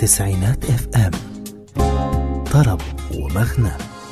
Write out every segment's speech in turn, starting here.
تسعينات اف ام طرب ومغنى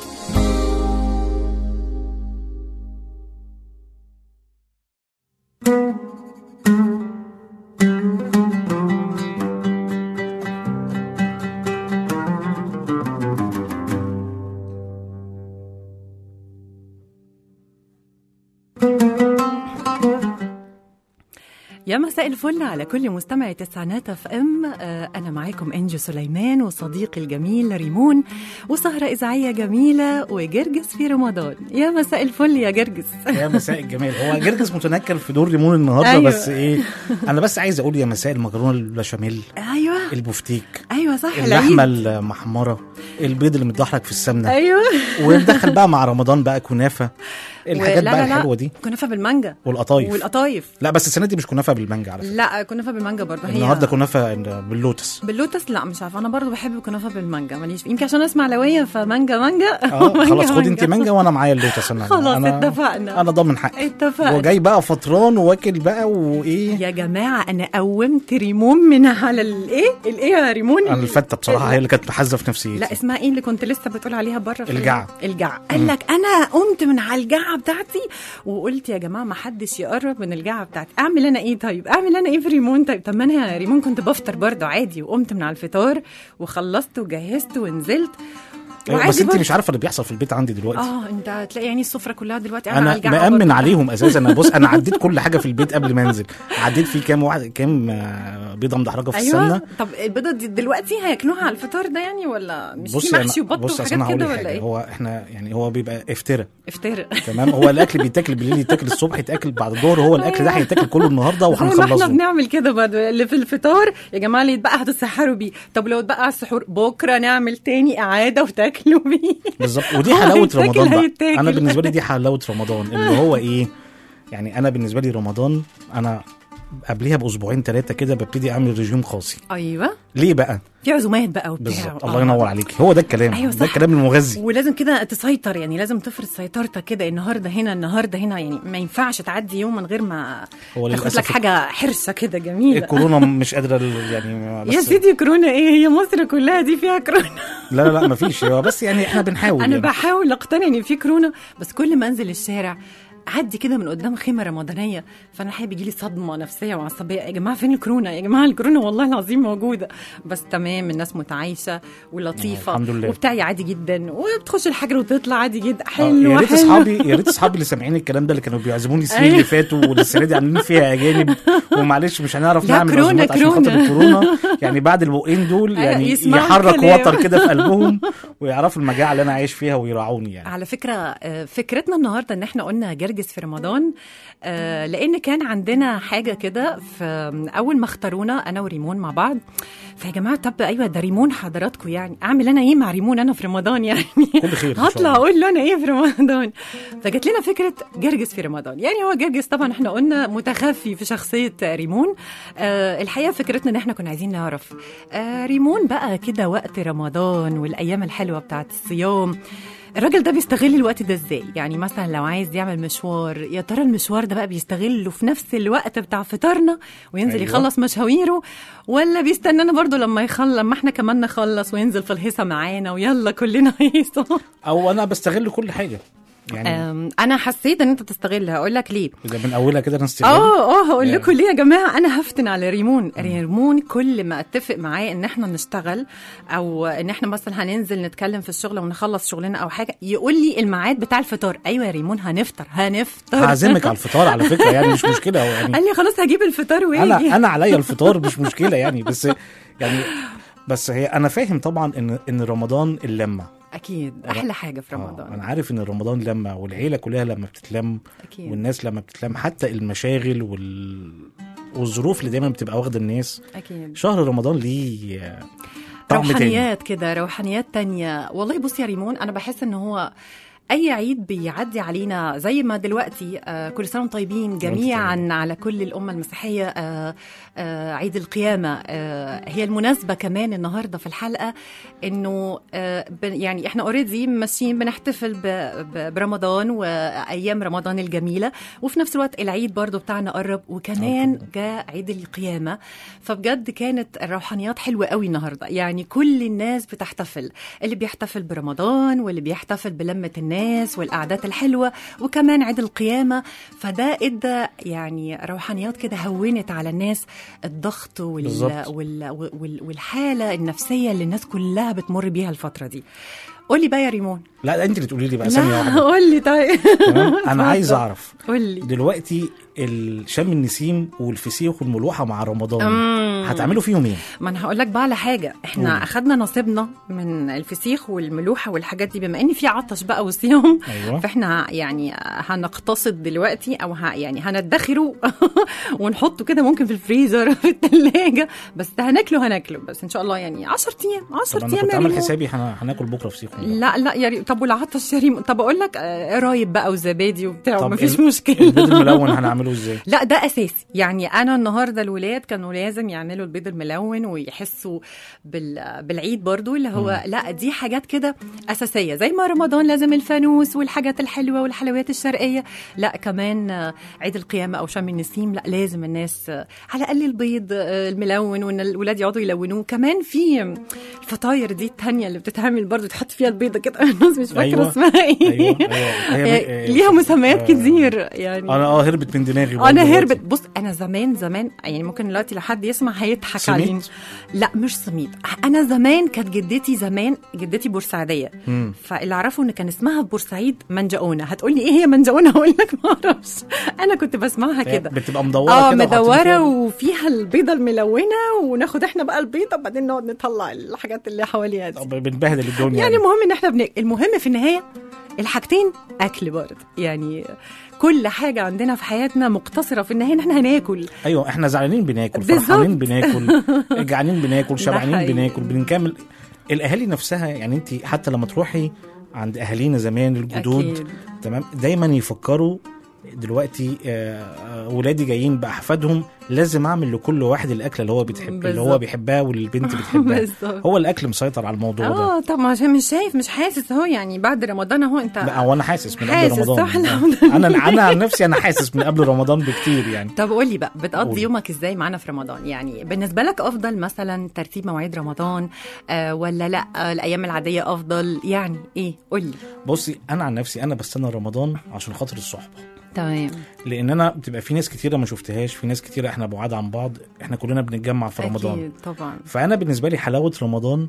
يا مساء الفل على كل مستمعي تسعينات اف ام آه، انا معاكم انجي سليمان وصديقي الجميل ريمون وسهره اذاعيه جميله وجرجس في رمضان يا مساء الفل يا جرجس يا مساء الجمال هو جرجس متنكر في دور ريمون النهارده أيوة. أيوة. بس ايه انا بس عايز اقول يا مساء المكرونه البشاميل ايوه البفتيك ايوه صح اللحمه العيد المحمره البيض اللي متدحرج في السمنه ايوه وندخل بقى مع رمضان بقى كنافه الحاجات ولا- بقى لا- لا، الحلوه دي كنافه بالمانجا والقطايف والقطايف لا بس السنه دي مش كنافه بالمانجا على فكره لا كنافه بالمانجا برضه هي النهارده كنافه باللوتس باللوتس لا مش عارفه انا برضه بحب الكنافه بالمانجا ماليش يمكن عشان اسمع لويه فمانجا مانجا اه مانجا خلاص خد انت مانجا وانا معايا اللوتس انا خلاص أنا اتفقنا. انا ضامن حقي اتفقنا. وجاي بقى فطران واكل بقى وايه يا جماعه انا قومت ريمون من على الايه الايه يا ريمون انا الفته بصراحه هي اللي كانت محزه في نفسيتي لا اسمها ايه اللي كنت لسه بتقول عليها بره في الجعة. الجعة قال لك انا قمت من على الجعة بتاعتي وقلت يا جماعه ما حدش يقرب من الجعة بتاعتي اعمل انا ايه طيب اعمل انا ايه في ريمون طيب طب ما انا يا ريمون كنت بفطر برضه عادي وقمت من على الفطار وخلصت وجهزت ونزلت أيوة، بس انت برضه- مش عارفه اللي بيحصل في البيت عندي دلوقتي اه انت هتلاقي يعني السفره كلها دلوقتي قاعدة على انا الجعة مأمن برضه. عليهم اساسا انا بص انا عديت كل حاجه في البيت قبل ما انزل عديت في كام واحد كام آه، بيضه مدحرجه في ايوه السمنه طب البيضه دي دلوقتي هياكلوها على الفطار ده يعني ولا مش بص في انا محشي وبط بص اصل انا وحاجات هقول كده لك ولا حاجه ايه هو احنا يعني هو بيبقى افتراء افترق تمام هو الاكل بيتاكل بالليل يتاكل الصبح يتاكل بعد الظهر هو الاكل ده هيتاكل كله النهارده زي ما احنا وهنخلصه بنعمل كده برضه اللي في الفطار يا جماعه اللي يتبقى هتتسحروا بيه طب لو اتبقى على السحور بكره نعمل تاني اعاده وتاكلوا بيه بالظبط ودي هو حلاوه هيتاكل رمضان بقى هيتاكل. انا بالنسبه لي دي حلاوه رمضان اللي هو ايه يعني انا بالنسبه لي رمضان انا قبليها باسبوعين ثلاثه كده ببتدي اعمل رجيم قاسي ايوه ليه بقى في عزومات بقى وبتاع بالظبط آه. الله ينور عليك هو ده الكلام أيوة ده صح. الكلام المغذي ولازم كده تسيطر يعني لازم تفرض سيطرتك كده النهارده هنا النهارده هنا يعني ما ينفعش تعدي يوم من غير ما هو تاخد للأسف لك حاجه حرشه كده جميله الكورونا مش قادره ال- يعني بس يا سيدي كورونا ايه هي مصر كلها دي فيها كورونا لا لا لا مفيش هو بس يعني احنا بنحاول انا يعني. بحاول اقتنع ان في كورونا بس كل ما انزل الشارع عدي كده من قدام خيمه رمضانيه فانا الحقيقه بيجي لي صدمه نفسيه وعصبيه يا جماعه فين الكورونا يا جماعه الكورونا والله العظيم موجوده بس تمام الناس متعايشه ولطيفه الحمد لله. وبتاعي عادي جدا وبتخش الحجر وتطلع عادي جدا آه، حلو يا ريت حلو. اصحابي يا ريت اصحابي اللي سامعين الكلام ده اللي كانوا بيعزموني السنين أيوة. اللي فاتوا والسنه دي عاملين فيها اجانب ومعلش مش هنعرف لا، نعمل كورونا، عزومات عشان خاطر كورونا. الكورونا يعني بعد البقين دول أيوة، يعني يسمعوا يحرك الكلام. وتر كده في قلبهم ويعرفوا المجاعه اللي انا عايش فيها ويراعوني يعني على فكرة آه، فكرتنا النهاردة ان احنا قلنا جرجس في رمضان آه، لان كان عندنا حاجة كده في اول ما اختارونا انا وريمون مع بعض فيا جماعة طب ايوه ده ريمون حضراتكم يعني اعمل انا ايه مع ريمون انا في رمضان يعني كل خير إن شاء هطلع الله. اقول له انا ايه في رمضان فجت لنا فكرة جرجس في رمضان يعني هو جرجس طبعا احنا قلنا متخفي في شخصية ريمون آه الحقيقة فكرتنا ان احنا كنا عايزين نعرف آه ريمون بقى كده وقت رمضان والايام الحلوة بتاعت الصيام الراجل ده بيستغل الوقت ده ازاي يعني مثلا لو عايز يعمل مشوار يا ترى المشوار ده بقى بيستغله في نفس الوقت بتاع فطارنا وينزل أيوة. أيوة. يخلص مشاويره ولا بيستنانا برضو لما يخلص لما احنا كمان نخلص وينزل في الهيصه معانا ويلا كلنا هيصه او انا بستغل كل حاجه يعني أم، انا حسيت ان انت تستغل هقول لك ليه اذا من اولها كده انا استغل اه اه هقول يعني. لكم ليه يا جماعه انا هفتن على ريمون ريمون كل ما اتفق معاه ان احنا نشتغل او ان احنا مثلا هننزل نتكلم في الشغل ونخلص شغلنا او حاجه يقول لي الميعاد بتاع الفطار ايوه يا ريمون هنفطر هنفطر هعزمك على الفطار على فكره يعني مش مشكله هو يعني قال لي خلاص هجيب الفطار واجي انا انا عليا الفطار مش مشكله يعني بس يعني بس هي انا فاهم طبعا ان ان رمضان اللمه اكيد احلى حاجه في آه، رمضان انا عارف ان رمضان لما والعيله كلها لما بتتلم اكيد والناس لما بتتلم حتى المشاغل وال... والظروف اللي دايما بتبقى واخده الناس اكيد شهر رمضان ليه آه، طعم تاني روحانيات كده روحانيات تانية والله بص يا ريمون انا بحس ان هو اي عيد بيعدي علينا زي ما دلوقتي آه كل سنه وانتم طيبين جميعا على كل الامه المسيحيه آه آه عيد القيامه آه هي المناسبه كمان النهارده في الحلقه انه آه بن- يعني احنا اوريدي ماشيين بنحتفل ب- ب- برمضان وايام رمضان الجميله وفي نفس الوقت العيد برضو بتاعنا قرب وكمان جاء عيد القيامه فبجد كانت الروحانيات حلوه قوي النهارده يعني كل الناس بتحتفل اللي بيحتفل برمضان واللي بيحتفل بلمه الناس والقعدات الحلوه وكمان عيد القيامه فده ادى يعني روحانيات كده هونت على الناس الضغط وال بالظبط. وال وال والحاله النفسيه اللي الناس كلها بتمر بيها الفتره دي قولي بقى يا ريمون لا انت اللي تقولي لي بقى ثانيه لا واحده قولي طيب تمام انا عايز اعرف قولي دلوقتي ال- شم النسيم والفسيخ والملوحه مع رمضان مم. هتعملوا فيهم ايه؟ ما انا هقول لك بقى على حاجه احنا قولي. اخدنا نصيبنا من الفسيخ والملوحه والحاجات دي بما ان في عطش بقى وصيام ايوه فاحنا يعني هنقتصد دلوقتي او ه يعني هندخره ونحطه كده ممكن في الفريزر في الثلاجه بس هناكله هناكله بس ان شاء الله يعني 10 ايام طب 10 انا ايام كنت يا عامل ريمو. حسابي هن- هناكل بكره فسيخ والله. لا لا يا ريم طب والعطش يا ريم طب اقول لك آه، قرايب بقى وزبادي وبتاع طب مفيش ال- مشكله البيض الملون هنعمله ازاي؟ لا ده اساسي يعني انا النهارده الولاد كانوا لازم يعملوا البيض الملون ويحسوا بال... بالعيد برضو اللي هو مم. لا دي حاجات كده اساسيه زي ما رمضان لازم الفانوس والحاجات الحلوه والحلويات الشرقيه لا كمان آه، عيد القيامه او شم النسيم لا لازم الناس آه، على الاقل البيض آه، الملون وان الولاد يقعدوا يلونوه كمان في الفطاير دي التانية اللي بتتعمل برضو تحط فيها البيضه كده الناس مش فاكره أيوة. اسمها ايه ايوه ايوه هي- آه، ليها مسميات آه، كتير يعني انا اه هربت من دماغي برضه انا دلوقتي. هربت بص انا زمان زمان يعني ممكن دلوقتي لو حد يسمع هيضحك سميد؟ علينا لا مش سميد انا زمان كانت جدتي زمان جدتي بورسعيديه مم. فاللي اعرفه ان كان اسمها في بورسعيد منجقونه هتقولي ايه هي منجقونه هقول لك ما اعرفش انا كنت بسمعها كده بتبقى مدوره اه كده وحاطين مدوره فيها- وفيها البيضه الملونه وناخد احنا بقى البيضه وبعدين نقعد نطلع الحاجات اللي حواليها دي طب بنبهدل الدنيا يعني المهم ان احنا بناكل المهم في النهايه الحاجتين اكل برضه يعني كل حاجه عندنا في حياتنا مقتصره في النهايه ان احنا هناكل ايوه احنا زعلانين بناكل بالظبط. فرحانين بناكل جعانين بناكل شبعانين حقيقي. بناكل بنكمل الاهالي نفسها يعني انت حتى لما تروحي عند اهالينا زمان الجدود أكيد. تمام دايما يفكروا دلوقتي آه، آه، ولادي جايين باحفادهم لازم اعمل لكل واحد الاكله اللي هو بيحب اللي هو بالظبط. بيحبها والبنت بتحبها بالظبط. هو الاكل مسيطر على الموضوع ده اه طب ما عشان مش شايف مش حاسس اهو يعني بعد رمضان اهو انت لا هو انا حاسس من حاسس، قبل رمضان صح؟ الحمد لله. انا انا عن نفسي انا حاسس من قبل رمضان بكتير يعني طب قول لي بقى بتقضي قولي. يومك ازاي معانا في رمضان يعني بالنسبه لك افضل مثلا ترتيب مواعيد رمضان آه ولا لا آه الايام العاديه افضل يعني ايه قول لي بصي انا عن نفسي انا بستنى رمضان عشان خاطر الصحبه تمام لان انا بتبقى في ناس كتيره ما شفتهاش في ناس كتيره احنا بعاد عن بعض احنا كلنا بنتجمع في رمضان اكيد طبعا فانا بالنسبه لي حلاوه رمضان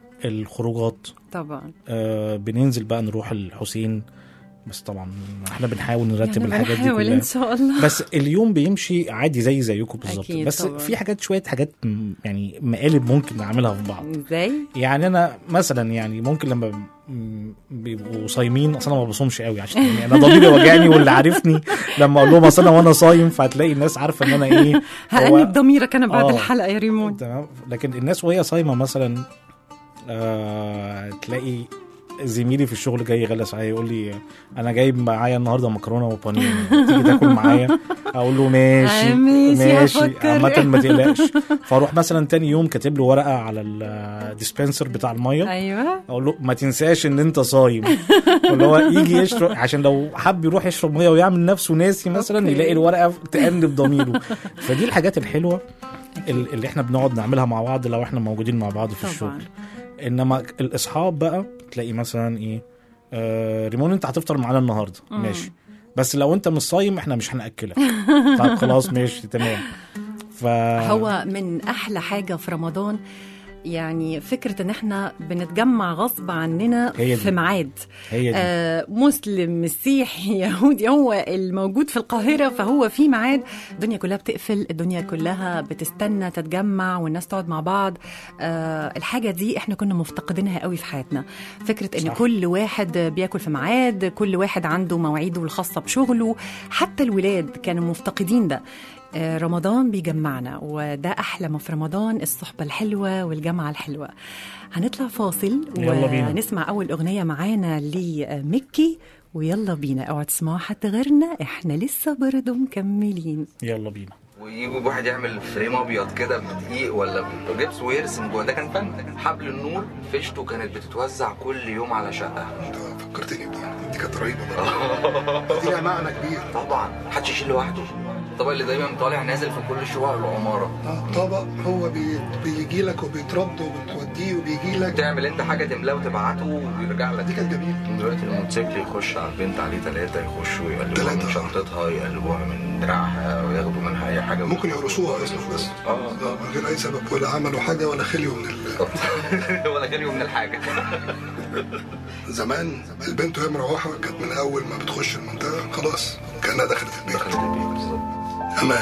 الخروجات طبعا آه بننزل بقى نروح الحسين بس طبعا احنا بنحاول نرتب يعني الحاجات دي بنحاول كلها ان شاء الله بس اليوم بيمشي عادي زي زيكم بالظبط أكيد بس طبعاً. في حاجات شويه حاجات م- يعني مقالب ممكن نعملها في بعض ازاي يعني انا مثلا يعني ممكن لما م- بيبقوا صايمين اصلا ما بصومش قوي عشان يعني انا ضميري وجعني واللي عارفني لما اقول لهم اصل انا وانا صايم فهتلاقي الناس عارفه ان انا ايه هو- هأنب ضميرك انا بعد آه. الحلقه يا ريمون تمام لكن الناس وهي صايمه مثلا آه تلاقي زميلي في الشغل جاي يغلس عليا يقول لي انا جايب معايا النهارده مكرونه وبانيه تيجي تاكل معايا اقول له ماشي آه، ماشي، ماشي هفكر. عامه ما تقلقش فاروح مثلا تاني يوم كاتب له ورقه على الديسبنسر بتاع الميه ايوه اقول له ما تنساش ان انت صايم واللي هو يجي يشرب عشان لو حب يروح يشرب ميه ويعمل نفسه ناسي مثلا أوكي. يلاقي الورقه تأنب ضميره فدي الحاجات الحلوه ال- اللي احنا بنقعد نعملها مع بعض لو احنا موجودين مع بعض في طبعا الشغل انما الاصحاب بقى تلاقي مثلا ايه آه ريمون انت هتفطر معانا النهارده مم. ماشي بس لو انت مش صايم احنا مش هناكلك طب خلاص ماشي تمام ف هو من احلى حاجه في رمضان يعني فكره ان احنا بنتجمع غصب عننا هي دي. في ميعاد هي دي آه مسلم مسيحي يهودي هو الموجود في القاهره فهو في ميعاد الدنيا كلها بتقفل الدنيا كلها بتستنى تتجمع والناس تقعد مع بعض آه الحاجه دي احنا كنا مفتقدينها قوي في حياتنا فكره ان صح. كل واحد بياكل في ميعاد كل واحد عنده مواعيده الخاصه بشغله حتى الولاد كانوا مفتقدين ده آه، رمضان بيجمعنا وده أحلى ما في رمضان الصحبة الحلوة والجامعة الحلوة هنطلع فاصل يلا بينا. ونسمع أول أغنية معانا لمكي ويلا بينا اوعى تسمعوا حد غيرنا احنا لسه برضه مكملين يلا بينا ويجوا واحد يعمل فريم ابيض كده بدقيق ولا بجبس ويرسم جوه ده كان فن حبل النور فيشته كانت بتتوزع كل يوم على شقه انت فكرتني بدي دي كانت رهيبه برضه دي لها معنى كبير طبعا محدش يشيل لوحده الطبق اللي دايما طالع نازل في كل شقق العماره اه طبق هو بي... بيجي لك وبيترد وبتوديه وبيجي لك تعمل انت حاجه تملاه وتبعته ويرجع لك دي كانت جميله دلوقتي الموتوسيكل يخش على البنت عليه ثلاثة يخشوا يقلبوها من تلاتة. شنطتها يقلبوها من دراعها وياخدوا منها أي حاجة ممكن يرقصوها اصلا بس اه اه من غير اي سبب ولا عملوا حاجه ولا خليوا من ال... ولا غير من الحاجة زمان البنت وهي مروحه كانت من اول ما بتخش المنطقه خلاص كانها دخلت البيت دخلت البيت بالظبط امان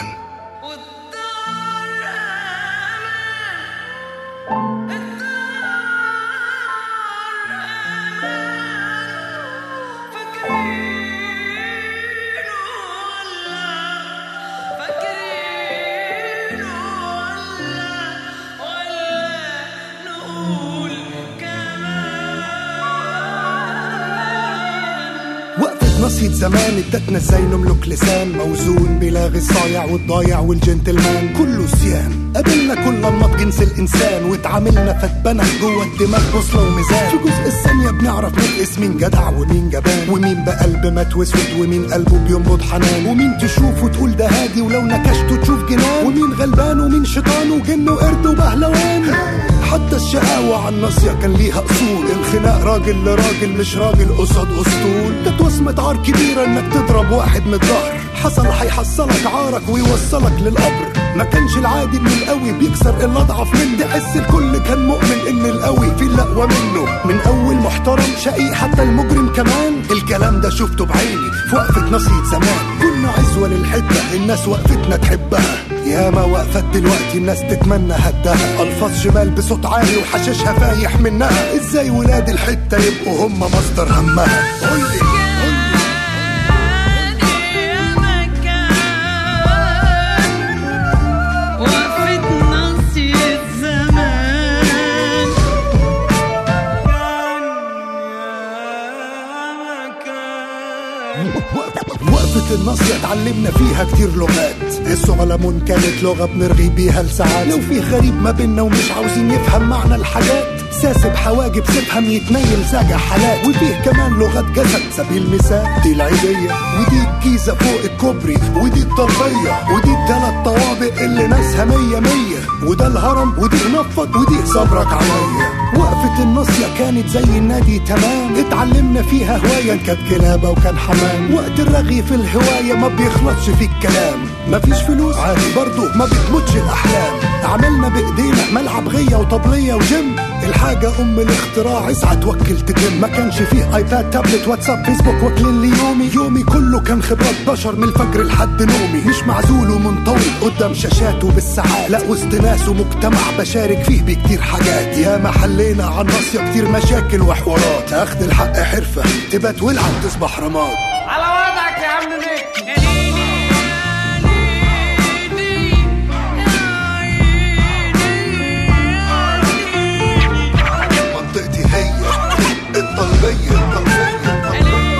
وقفة نصية زمان ادتنا ازاي نملك لسان موزون بلاغي الصايع والضايع والجنتلمان كله سيان قابلنا كل انماط جنس الانسان واتعاملنا فتبنى جوه الدماغ بوصله وميزان في جزء الثانيه بنعرف نقيس مين جدع ومين جبان ومين بقلب مات واسود ومين قلبه بينبض حنان ومين تشوف وتقول ده هادي ولو نكشته تشوف جنان ومين غلبان ومين شيطان وجن وقرد وبهلوان حتى الشقاوة على الناصية كان ليها أصول الخناق راجل لراجل مش راجل قصاد أسطول كانت وصمة عار كبيرة إنك تضرب واحد من الظهر حصل هيحصلك عارك ويوصلك للقبر ما كانش العادي ان القوي بيكسر الاضعف منه تحس الكل كان مؤمن ان القوي في الاقوى منه من اول محترم شقي حتى المجرم كمان الكلام ده شفته بعيني في وقفة نصية زمان كنا عزوة للحدة الناس وقفتنا تحبها ياما وقفت دلوقتي الناس تتمنى هدها الفاظ شمال بصوت عالي وحشيشها فايح منها ازاي ولاد الحتة يبقوا هم مصدر همها قولي قولي وقفة النصية اتعلمنا فيها كتير لغات السعلمون كانت لغة بنرغي بيها لساعات لو في غريب ما بينا ومش عاوزين يفهم معنى الحاجات ساسب حواجب سيبهم يتنيل زاجع حالات وفيه كمان لغات جسد سبيل المثال دي العيدية ودي الجيزة فوق الكوبري ودي الطلبية ودي التلات طوابق اللي ناسها مية مية وده الهرم ودي نفض ودي صبرك عليا وقفة النصية كانت زي النادي تمام اتعلمنا فيها هواية كانت كلابة وكان حمام وقت الرغي في الهواية ما بيخلصش في الكلام مفيش فلوس عادي برضو ما بتموتش الأحلام عملنا بإيدينا ملعب غية وطبلية وجيم الحاجة أم الاختراع اسعى توكل تتم ما كانش فيه ايباد تابلت واتساب فيسبوك واكلين لي يومي يومي كله كان خبرات بشر من الفجر لحد نومي مش معزول ومنطوي قدام شاشاته بالساعات لا وسط ناس ومجتمع بشارك فيه بكتير حاجات يا ما حلينا على الناصية كتير مشاكل وحوارات اخد الحق حرفة تبات ولعب تصبح رماد على وضعك يا عم ميك منطقتي هي الطلبية الطلبية الطلبية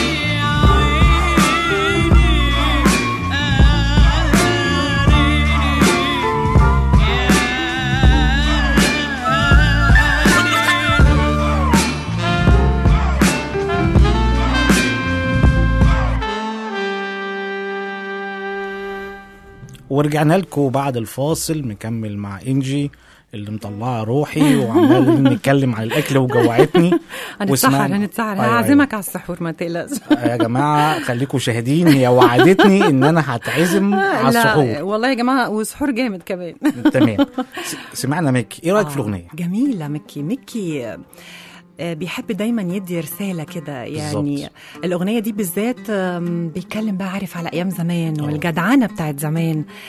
ورجعنا لكم بعد الفاصل مكمل مع انجي اللي مطلعه روحي وعمال نتكلم عن الاكل وجوعتني هنتسحر وسمعنا- هنتسحر أيوة، هعزمك على السحور ما تقلقش أيوة. يا جماعه خليكم شاهدين هي وعدتني ان انا هتعزم على لا السحور والله يا جماعه وسحور جامد كمان تمام س- سمعنا ميكي ايه رايك في آه، الاغنيه جميلة مكي مكي آه، بيحب دايما يدي رسالة كده يعني بالظبط. الأغنية دي بالذات آم، بيتكلم بقى عارف على أيام زمان آه. والجدعنة بتاعت زمان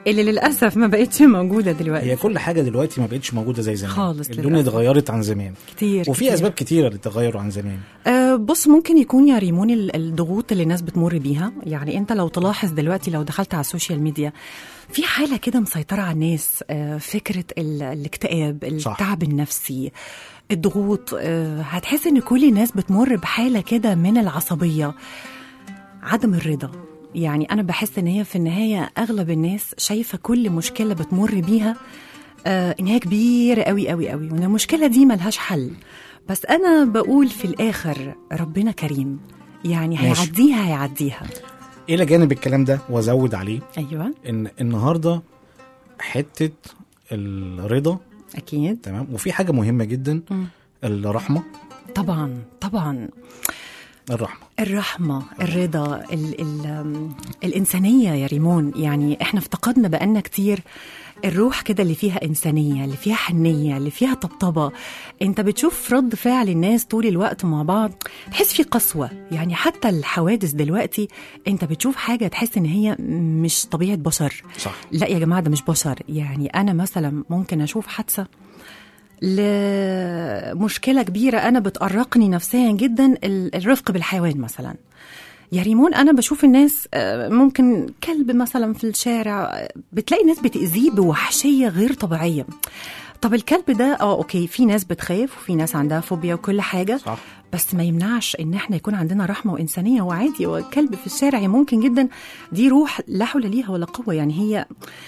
اللي للاسف ما بقتش موجوده دلوقتي هي كل حاجه دلوقتي ما بقتش موجوده زي زمان خالص الدنيا للأسف. اتغيرت عن زمان كتير وفي كتير. اسباب كتيره للتغير عن زمان أه بص ممكن يكون يا ريمون ال- الضغوط اللي الناس بتمر بيها يعني انت لو تلاحظ دلوقتي لو دخلت على السوشيال ميديا في حالة كده مسيطرة على الناس أه فكرة ال- الاكتئاب صح. التعب النفسي الضغوط أه هتحس ان كل الناس بتمر بحالة كده من العصبية عدم الرضا يعني انا بحس ان هي في النهايه اغلب الناس شايفه كل مشكله بتمر بيها آه ان هي كبيره قوي قوي قوي وان المشكله دي ملهاش حل بس انا بقول في الاخر ربنا كريم يعني ماشي. هيعديها هيعديها الى جانب الكلام ده وازود عليه ايوه ان النهارده حته الرضا اكيد تمام وفي حاجه مهمه جدا مم. الرحمه طبعا طبعا الرحمه الرحمة الرضا ال ال الإنسانية يا ريمون يعني إحنا افتقدنا بقالنا كتير الروح كده اللي فيها إنسانية اللي فيها حنية اللي فيها طبطبة أنت بتشوف رد فعل الناس طول الوقت مع بعض تحس في قسوة يعني حتى الحوادث دلوقتي أنت بتشوف حاجة تحس إن هي مش طبيعة بشر صح لا يا جماعة ده مش بشر يعني أنا مثلا ممكن أشوف حادثة لمشكلة كبيرة أنا بتأرقني نفسيا جدا ال- الرفق بالحيوان مثلا يا ريمون أنا بشوف الناس آه، ممكن كلب مثلا في الشارع آه، بتلاقي ناس بتأذيه بوحشية غير طبيعية طب الكلب ده اه اوكي في ناس بتخاف وفي ناس عندها فوبيا وكل حاجه صح بس ما يمنعش ان احنا يكون عندنا رحمه وانسانيه وعادي والكلب في الشارع ممكن جدا دي روح لا حول ليها ولا قوه يعني هي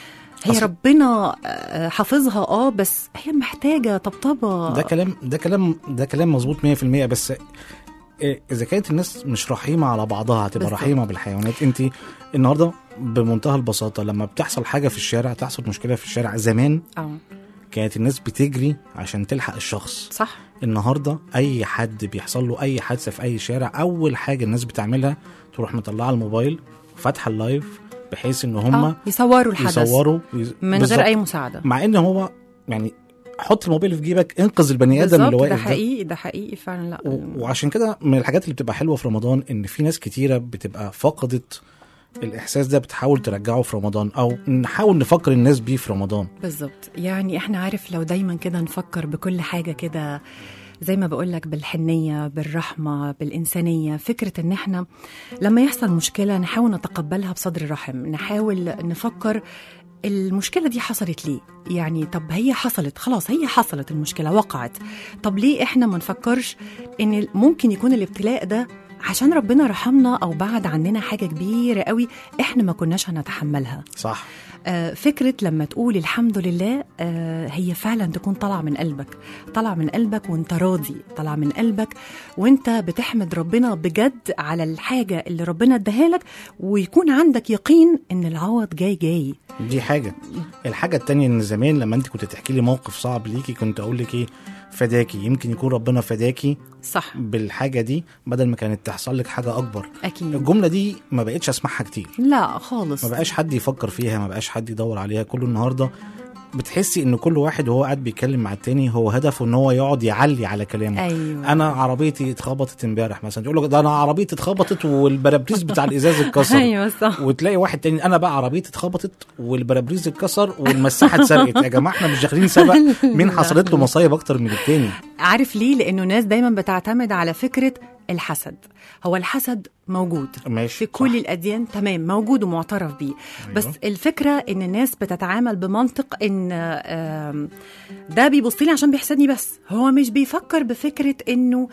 هي أصل- ربنا آه، حافظها اه بس هي محتاجه طبطبه ده كلام ده كلام ده كلام مظبوط 100% بس إيه، اذا كانت الناس مش رحيمه على بعضها هتبقى بالظبط. رحيمه بالحيوانات انت النهارده بمنتهى البساطه لما بتحصل حاجه في الشارع تحصل مشكله في الشارع زمان اه كانت الناس بتجري عشان تلحق الشخص صح النهارده اي حد بيحصل له اي حادثه في اي شارع اول حاجه الناس بتعملها تروح مطلعه الموبايل فاتحه اللايف بحيث ان هم آه. يصوروا الحدث يصوروا يز- من بالظبط. غير اي مساعده مع ان هو يعني حط الموبايل في جيبك انقذ البني ادم اللي بالظبط واقف ده ده حقيقي ده حقيقي فعلا لا و- وعشان كده من الحاجات اللي بتبقى حلوه في رمضان ان في ناس كتيره بتبقى فقدت الاحساس ده بتحاول ترجعه في رمضان او نحاول نفكر الناس بيه في رمضان بالظبط يعني احنا عارف لو دايما كده نفكر بكل حاجه كده زي ما بقول لك بالحنيه بالرحمه بالانسانيه فكره ان احنا لما يحصل مشكله نحاول نتقبلها بصدر رحم نحاول نفكر المشكلة دي حصلت ليه؟ يعني طب هي حصلت خلاص هي حصلت المشكلة وقعت طب ليه احنا ما نفكرش ان ممكن يكون الابتلاء ده عشان ربنا رحمنا او بعد عننا حاجة كبيرة قوي احنا ما كناش هنتحملها صح آه، فكرة لما تقول الحمد لله آه، هي فعلا تكون طالعة من قلبك طالعة من قلبك وانت راضي طالعة من قلبك وانت بتحمد ربنا بجد على الحاجة اللي ربنا اداها لك ويكون عندك يقين ان العوض جاي جاي دي حاجه الحاجه التانية ان زمان لما انت كنت تحكي لي موقف صعب ليكي كنت اقول لك ايه فداكي يمكن يكون ربنا فداكي صح بالحاجه دي بدل ما كانت تحصل لك حاجه اكبر اكيد الجمله دي ما بقتش اسمعها كتير لا خالص ما بقاش حد يفكر فيها ما بقاش حد يدور عليها كله النهارده بتحسي ان كل واحد وهو قاعد بيتكلم مع التاني هو هدفه ان هو يقعد يعلي على كلامه ايوه انا عربيتي اتخبطت امبارح مثلا يقول لك ده انا عربيتي اتخبطت والبرابريز بتاع الازاز اتكسر ايوه صح وتلاقي واحد تاني انا بقى عربيتي اتخبطت والبرابريز اتكسر والمساحه اتسرقت يا جماعه احنا مش داخلين سبق مين حصلت له مصايب اكتر من التاني عارف ليه لانه ناس دايما بتعتمد على فكره الحسد هو الحسد موجود ماشي في كل صح. الاديان تمام موجود ومعترف بيه بس الفكره ان الناس بتتعامل بمنطق ان آم، ده بيبص لي عشان بيحسدني بس هو مش بيفكر بفكره انه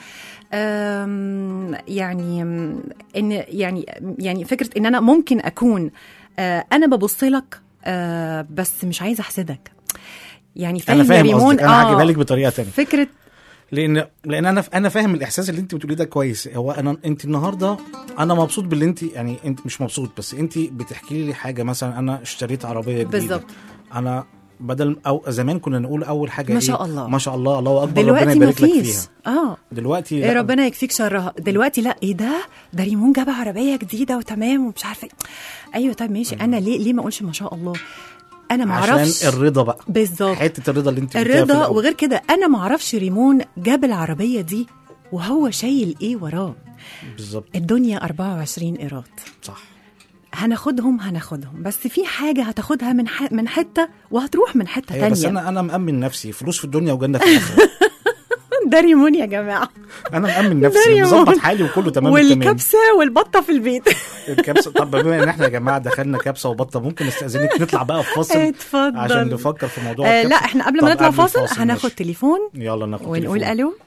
آم، يعني آم، ان يعني يعني فكره ان انا ممكن اكون آه، انا ببص لك آه، بس مش عايزه احسدك يعني فاهم انا يا فاهم ريمون قصدك انا آه، هجيبها لك بطريقه تانية فكره لان لان انا انا فاهم الاحساس اللي انت بتقوليه ده كويس هو انا انت النهارده انا مبسوط باللي انت يعني انت مش مبسوط بس انت بتحكي لي حاجه مثلا انا اشتريت عربيه جديده بالظبط. انا بدل او زمان كنا نقول اول حاجه ما ايه شاء الله. ما شاء الله الله اكبر ربنا دلوقتي يبارك لك مفيش فيها اه دلوقتي ايه لا، ربنا يكفيك شرها دلوقتي لا ايه ده ده ريمون جاب عربيه جديده وتمام ومش عارفه إيه. ايوه طيب ماشي انا ليه ليه ما اقولش ما شاء الله انا ما اعرفش عشان الرضا بقى بالظبط حته الرضا اللي انت قلتيها في الرضا الأول. وغير كده انا ما اعرفش ريمون جاب العربيه دي وهو شايل ايه وراه بالظبط الدنيا 24 قيراط صح هناخدهم هناخدهم بس في حاجه هتاخدها من ح... من حته وهتروح من حته هي بس تانية انا انا مأمن نفسي فلوس في الدنيا وجنه في الاخره ده ريمون يا جماعه انا مأمن ده نفسي ريمون. مظبط حالي وكله تمام التمام والكبسه والبطه في البيت الكبسه طب بما ان احنا يا جماعه دخلنا كبسه وبطه ممكن استاذنك نطلع بقى في فاصل اتفضل. عشان نفكر في موضوع آه الكبسة. لا احنا قبل طب ما نطلع قبل فاصل الفاصل هناخد ماشي. تليفون يلا ناخد ونقول تليفون. الو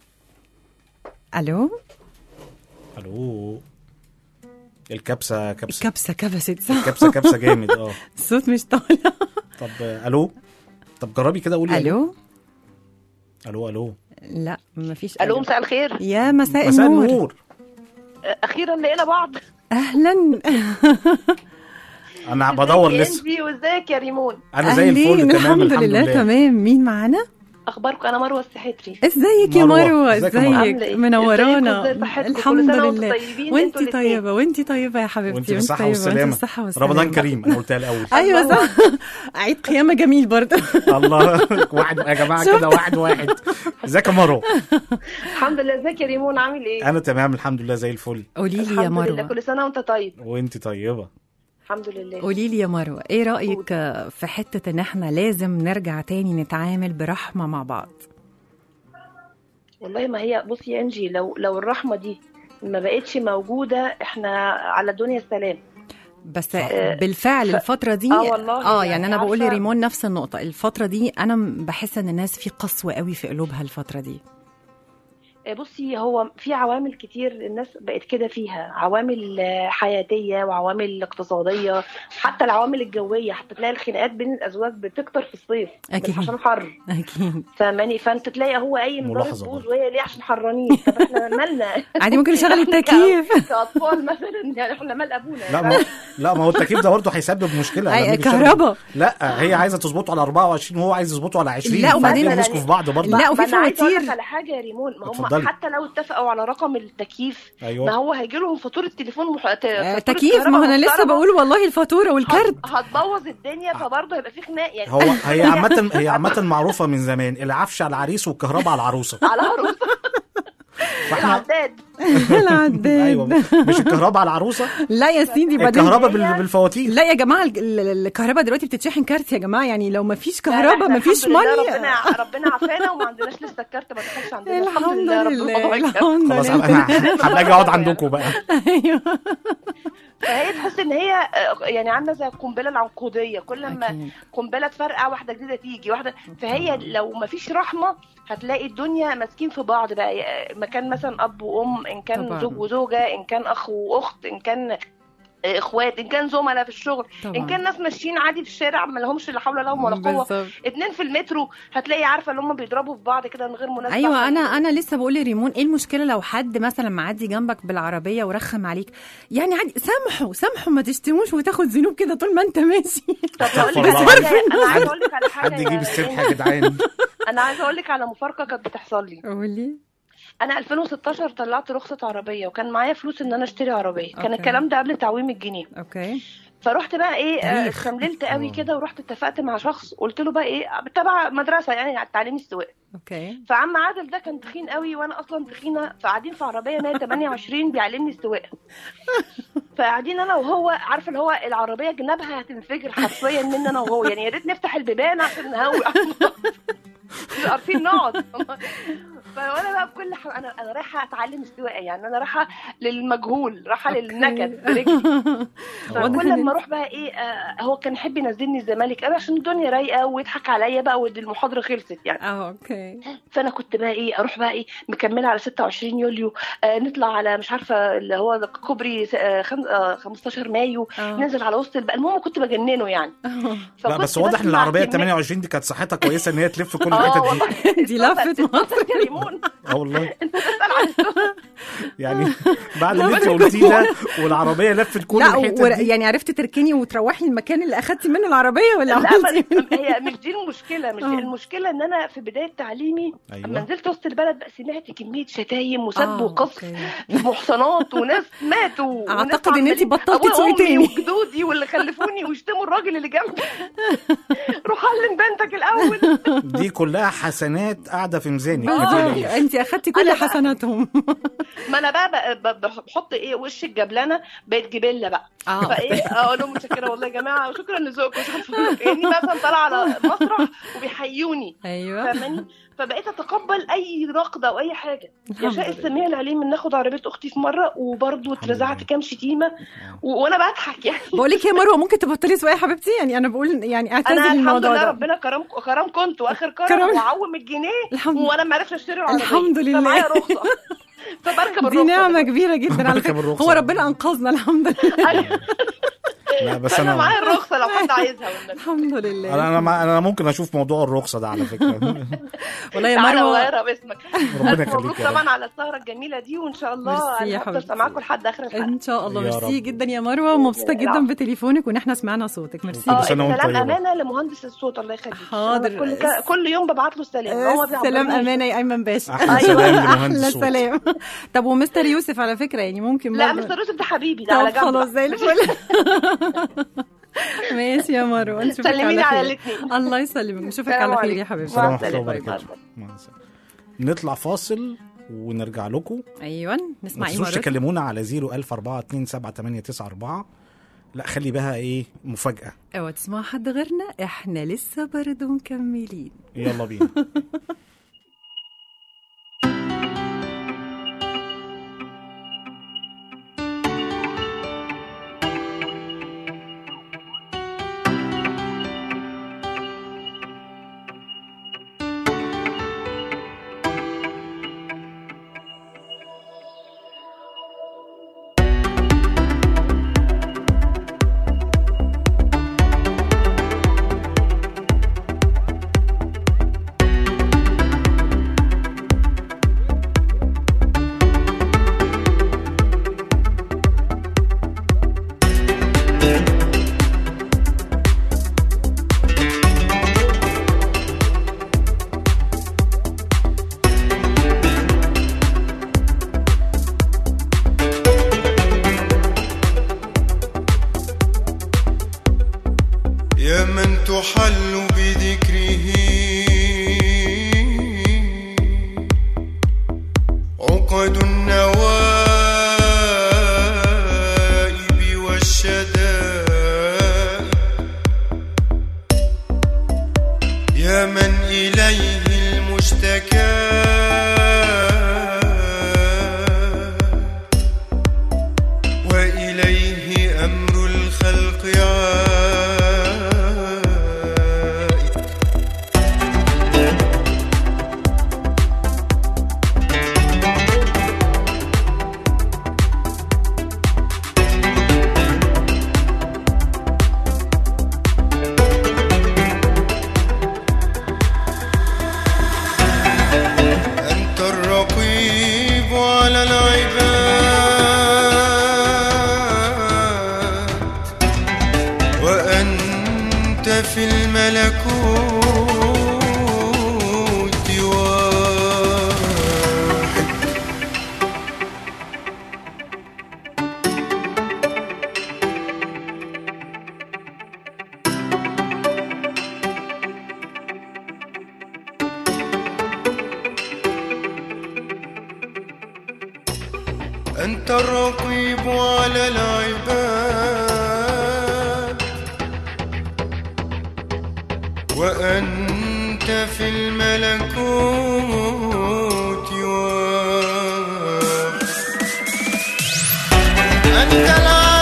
الو الو الكبسه كبسه كبسه كبست صح كبسه كبسه جامد اه الصوت مش طالع طب آه، الو طب جربي كده قولي الو الو الو لا مفيش الو مساء الخير يا مساء, مساء النور النور اخيرا لقينا بعض اهلا انا بدور ازيك يا لسه انجي وازيك يا ريمون انا زي أهلين، الفل تمام الحمد لله تمام مين معانا اخباركم انا مروه السحتري ازيك يا مروة. مروه ازيك يا مروة؟ ازيك عاملة ايه؟ منورانا ازيكم؟ ازي صحتكم؟ كل الحمد سنة وانتم لله طيبين وانت انتوا الاتنين. طيبه وانت طيبه يا حبيبتي وانت بالصحه طيبة، وانت والسلامه بالصحه والسلامه رمضان كريم انا قلتها الاول ايوه صح عيد قيامه جميل برضه الله واحد يا جماعه كده واحد واحد ازيك يا مروه الحمد لله ازيك يا ريمون عامل ايه انا تمام الحمد لله زي الفل قولي لي يا الحمد لله مروه كل سنه وانت طيب وانت طيبه الحمد لله قولي لي يا مروه ايه رايك في حته ان احنا لازم نرجع تاني نتعامل برحمه مع بعض والله ما هي بصي يا انجي لو لو الرحمه دي ما بقتش موجوده احنا على الدنيا السلام بس آه، بالفعل ف- الفترة دي آه والله اه يعني يعني انا بقول عارفة- لريمون نفس النقطة الفترة دي انا م- بحس ان الناس في قسوة قوي في قلوبها الفترة دي آه، بصي هو في عوامل كتير الناس بقت كده فيها عوامل آه، حياتيه وعوامل اقتصاديه حتى العوامل الجويه حتى تلاقي الخناقات بين الازواج بتكتر في الصيف أكيد. بس عشان حر اكيد فاهماني فانت تلاقي هو قايم ضارب ملاحظة بوز برضه. وهي ليه عشان حرانين طب احنا مالنا عادي ممكن نشغل إحنا التكييف ك- كاطفال مثلا يعني احنا مال ابونا لا ما لا ما هو التكييف ده برضه هيسبب مشكله لما أي يجي يشتغل. كهرباء. لا هي عايزه تظبطه على 24 وهو عايز يظبطه على 20 لا، وبعدين- فالاتنين يمسكوا في بعض برضه لا، ما وفي أنا عايزة أقول لك فواتير. على حاجه يا ريمون ما هم اتفضلي. حتى لو اتفقوا على رقم التكييف ما ايوه هو هيجي لهم فاتوره تليفون مح... ت- آه، فاتورة تكييف ما كهرباء هو انا لسه محترمة. بقول والله الفاتورة والكارت هت- هتبوظ الدنيا فبرضه هيبقى في خناق يعني هو هي عامه هي عامه معروفه من زمان العفش على العريس والكهرباء على العروسه على عروسه فاحنا العداد العداد ايوه مش الكهرباء على العروسه لا يا سيدي بعدين الكهرباء بال- بالفواتير لا يا جماعة ال- ال- الكهرباء دلوقتي بتتشحن كارت يا جماعة يعني لو ما فيش لا، لا، كهرباء إحنا ما فيش الحمد لله ماني ربنا ربنا عافانا وما عندناش لسه الكارت ما دخلش عندنا الحمد لله ربنا يكرمك. الحمد خلاص لله انا هبقى اجي اقعد عندكم بقى ايوه فهي تحس ان هي آه، يعني عامله زي القنبله العنقوديه كل ما أكيد. قنبله تفرقع واحده جديده تيجي واحده فهي لو ما فيش رحمه هتلاقي الدنيا ماسكين في بعض بقى آه، مكان مثلا اب وام ان كان طبعاً. زوج وزوجه ان كان اخ واخت ان كان آه، اخوات ان كان زملاء في الشغل طبعاً. ان كان ناس ماشيين عادي في الشارع ما لهمش لا حول لهم ولا قوه بالظبط. اتنين في المترو هتلاقي عارفه ان هم بيضربوا في بعض كده من غير مناسبه ايوه عشان- انا انا لسه بقول لريمون ايه المشكله لو حد مثلا معدي جنبك بالعربيه ورخم عليك يعني عادي سامحه سامحه ما تشتموش وتاخد ذنوب كده طول ما انت ماشي طب هقول لك الله على العظيم. حاجه انا عايزه اقول لك على حاجه حد يجيب يا السبحه إنجي. يا جدعان انا عايزه اقول لك على مفارقه كانت بتحصل لي قولي انا 2016 طلعت رخصه عربيه وكان معايا فلوس ان انا اشتري عربيه كان أوكي. الكلام ده قبل تعويم الجنيه اوكي فرحت بقى ايه آه، تاريخ. اتسمللت قوي كده ورحت اتفقت مع شخص قلت له بقى ايه تبع مدرسه يعني على تعليم السواقه اوكي فعم عادل ده كان تخين قوي وانا اصلا تخينه فقاعدين في عربيه 128 بيعلمني السواقه فقاعدين انا وهو عارفه اللي هو العربيه جنابها هتنفجر حرفيا مني انا وهو يعني يا ريت نفتح البيبان عشان نهوي مش عارفين نقعد فانا بقى بكل ح... انا انا رايحه اتعلم السواقه يعني انا رايحه للمجهول رايحه أوكي. للنكد برجلي واضح فكل إن لما اروح بقى ايه آه هو كان يحب ينزلني الزمالك قوي عشان الدنيا رايقه ويضحك عليا بقى ودي المحاضره خلصت يعني اه اوكي فانا كنت بقى ايه اروح بقى ايه مكمله على 26 يوليو آه نطلع على مش عارفه اللي هو كوبري س- آه خم... آه 15 مايو آه. ننزل على وسط البقى المهم كنت بجننه يعني لا فكنت بس واضح ان بسمع العربيه كمية- 28 دي كانت صحتها كويسه ان هي تلف كل اه الحتت دي والله دي لفت مصر. يا ريمون اه والله انت بتسال عن السوق. يعني بعد اللي انت قلتيه ده والعربيه لفت كل لا الحتت ور... دي يعني عرفتي تركني وتروحي المكان اللي اخدتي منه العربيه ولا لا عملتي ما- هي مش دي المشكله مش دي آه. المشكله ان انا في بدايه تعليمي أيوة. لما نزلت وسط البلد بقى سمعت كميه شتايم وسب آه، وقصف أوكي. محصنات وناس ماتوا وناس أعتقد إن أنتي عمالين- بطلتي أبويا تسوقي وأمي تاني. وجدودي واللي خلفوني ويشتموا الراجل اللي جنبي روح علم بنتك الاول دي كلها حسنات قاعده في ميزانك ما بالظبط تخافيش. انت اخدتي كل أنا بقى- حسناتهم ما انا بقى, بقى, بقى بحط ايه وش الجبلانه بقت جبله بقى اه فايه اقول لهم متشكره والله يا جماعه وشكرا لذوقكم مش عارفة أقول لك إيه. كاني مثلا طالعه على مسرح وبيحيوني ايوه فاهماني فبقيت اتقبل اي نقد او اي حاجه الحمد يشاء لله. السميع العليم ان ناخد عربيه اختي في مره وبرضه اترزعت لله. كام شتيمه و... وانا بضحك يعني بقول لك يا مروه ممكن تبطلي سواقه يا حبيبتي يعني انا بقول يعني اعتزل انا الحمد الموضوع لله ده ربنا كرم كرم كنت واخر كرم, كرم. وعوم الجنيه الحمد لله وانا ما عرفتش اشتري العربيه الحمد لله. فمعايا رخصه فبركب دي الرخصه نعمه دلوقتي. كبيره جدا على بركب فكره الرخصة. هو ربنا انقذنا الحمد لله أيوة. لا بس فانا انا معايا الرخصه لو حد عايزها والنبي الحمد لله انا انا مع- انا ممكن اشوف موضوع الرخصه ده على فكره والله يا تعالى مروه وغيرها باسمك ربنا ألف يخليك مبروك يا رب. طبعا على السهره الجميله دي وان شاء الله ميرسي يا انا هفضل حبيبتي. سامعاكم لحد اخر الحلقه ان شاء الله يا ميرسي رب. جدا يا مروه ومبسوطه جدا العفو. بتليفونك وان احنا سمعنا صوتك ميرسي كل اه سنة وانت السلام طيبة. امانه لمهندس الصوت الله يخليك حاضر. كل ك... كل يوم ببعت له السلام هو سلام بيعبرنيش. امانه يا ايمن باشا أحلى سلام لمهندس احلى صوت. سلام طب ومستر يوسف على فكره يعني ممكن لا برضه- مستر يوسف ده حبيبي ده على طب جنب خلاص بقى. زي الفل ماشي يا مروه نشوفك سلميلي على على خير الاثنين الله يسلمك نشوفك السلام على خير عليكم. يا حبيبتي السلام مع ورحمه الله السلامة. وبركاته مع السلامة. نطلع فاصل ونرجع لكم ايوه ما نسمع ايه تنسوش مره تكلمونا على 010427894 لا خلي بها ايه مفاجاه اوعى تسمعوا حد غيرنا احنا لسه برضه مكملين يلا بينا يا من تحل بذكره عقد النوائب والشدائد يا من إليه المشتكى وإليه أمر الخلق عائد أنت الرقيب على العباد وأنت في الملكوت واحد أنت الرقيب على العباد وأنت في الملكوت واحد أنت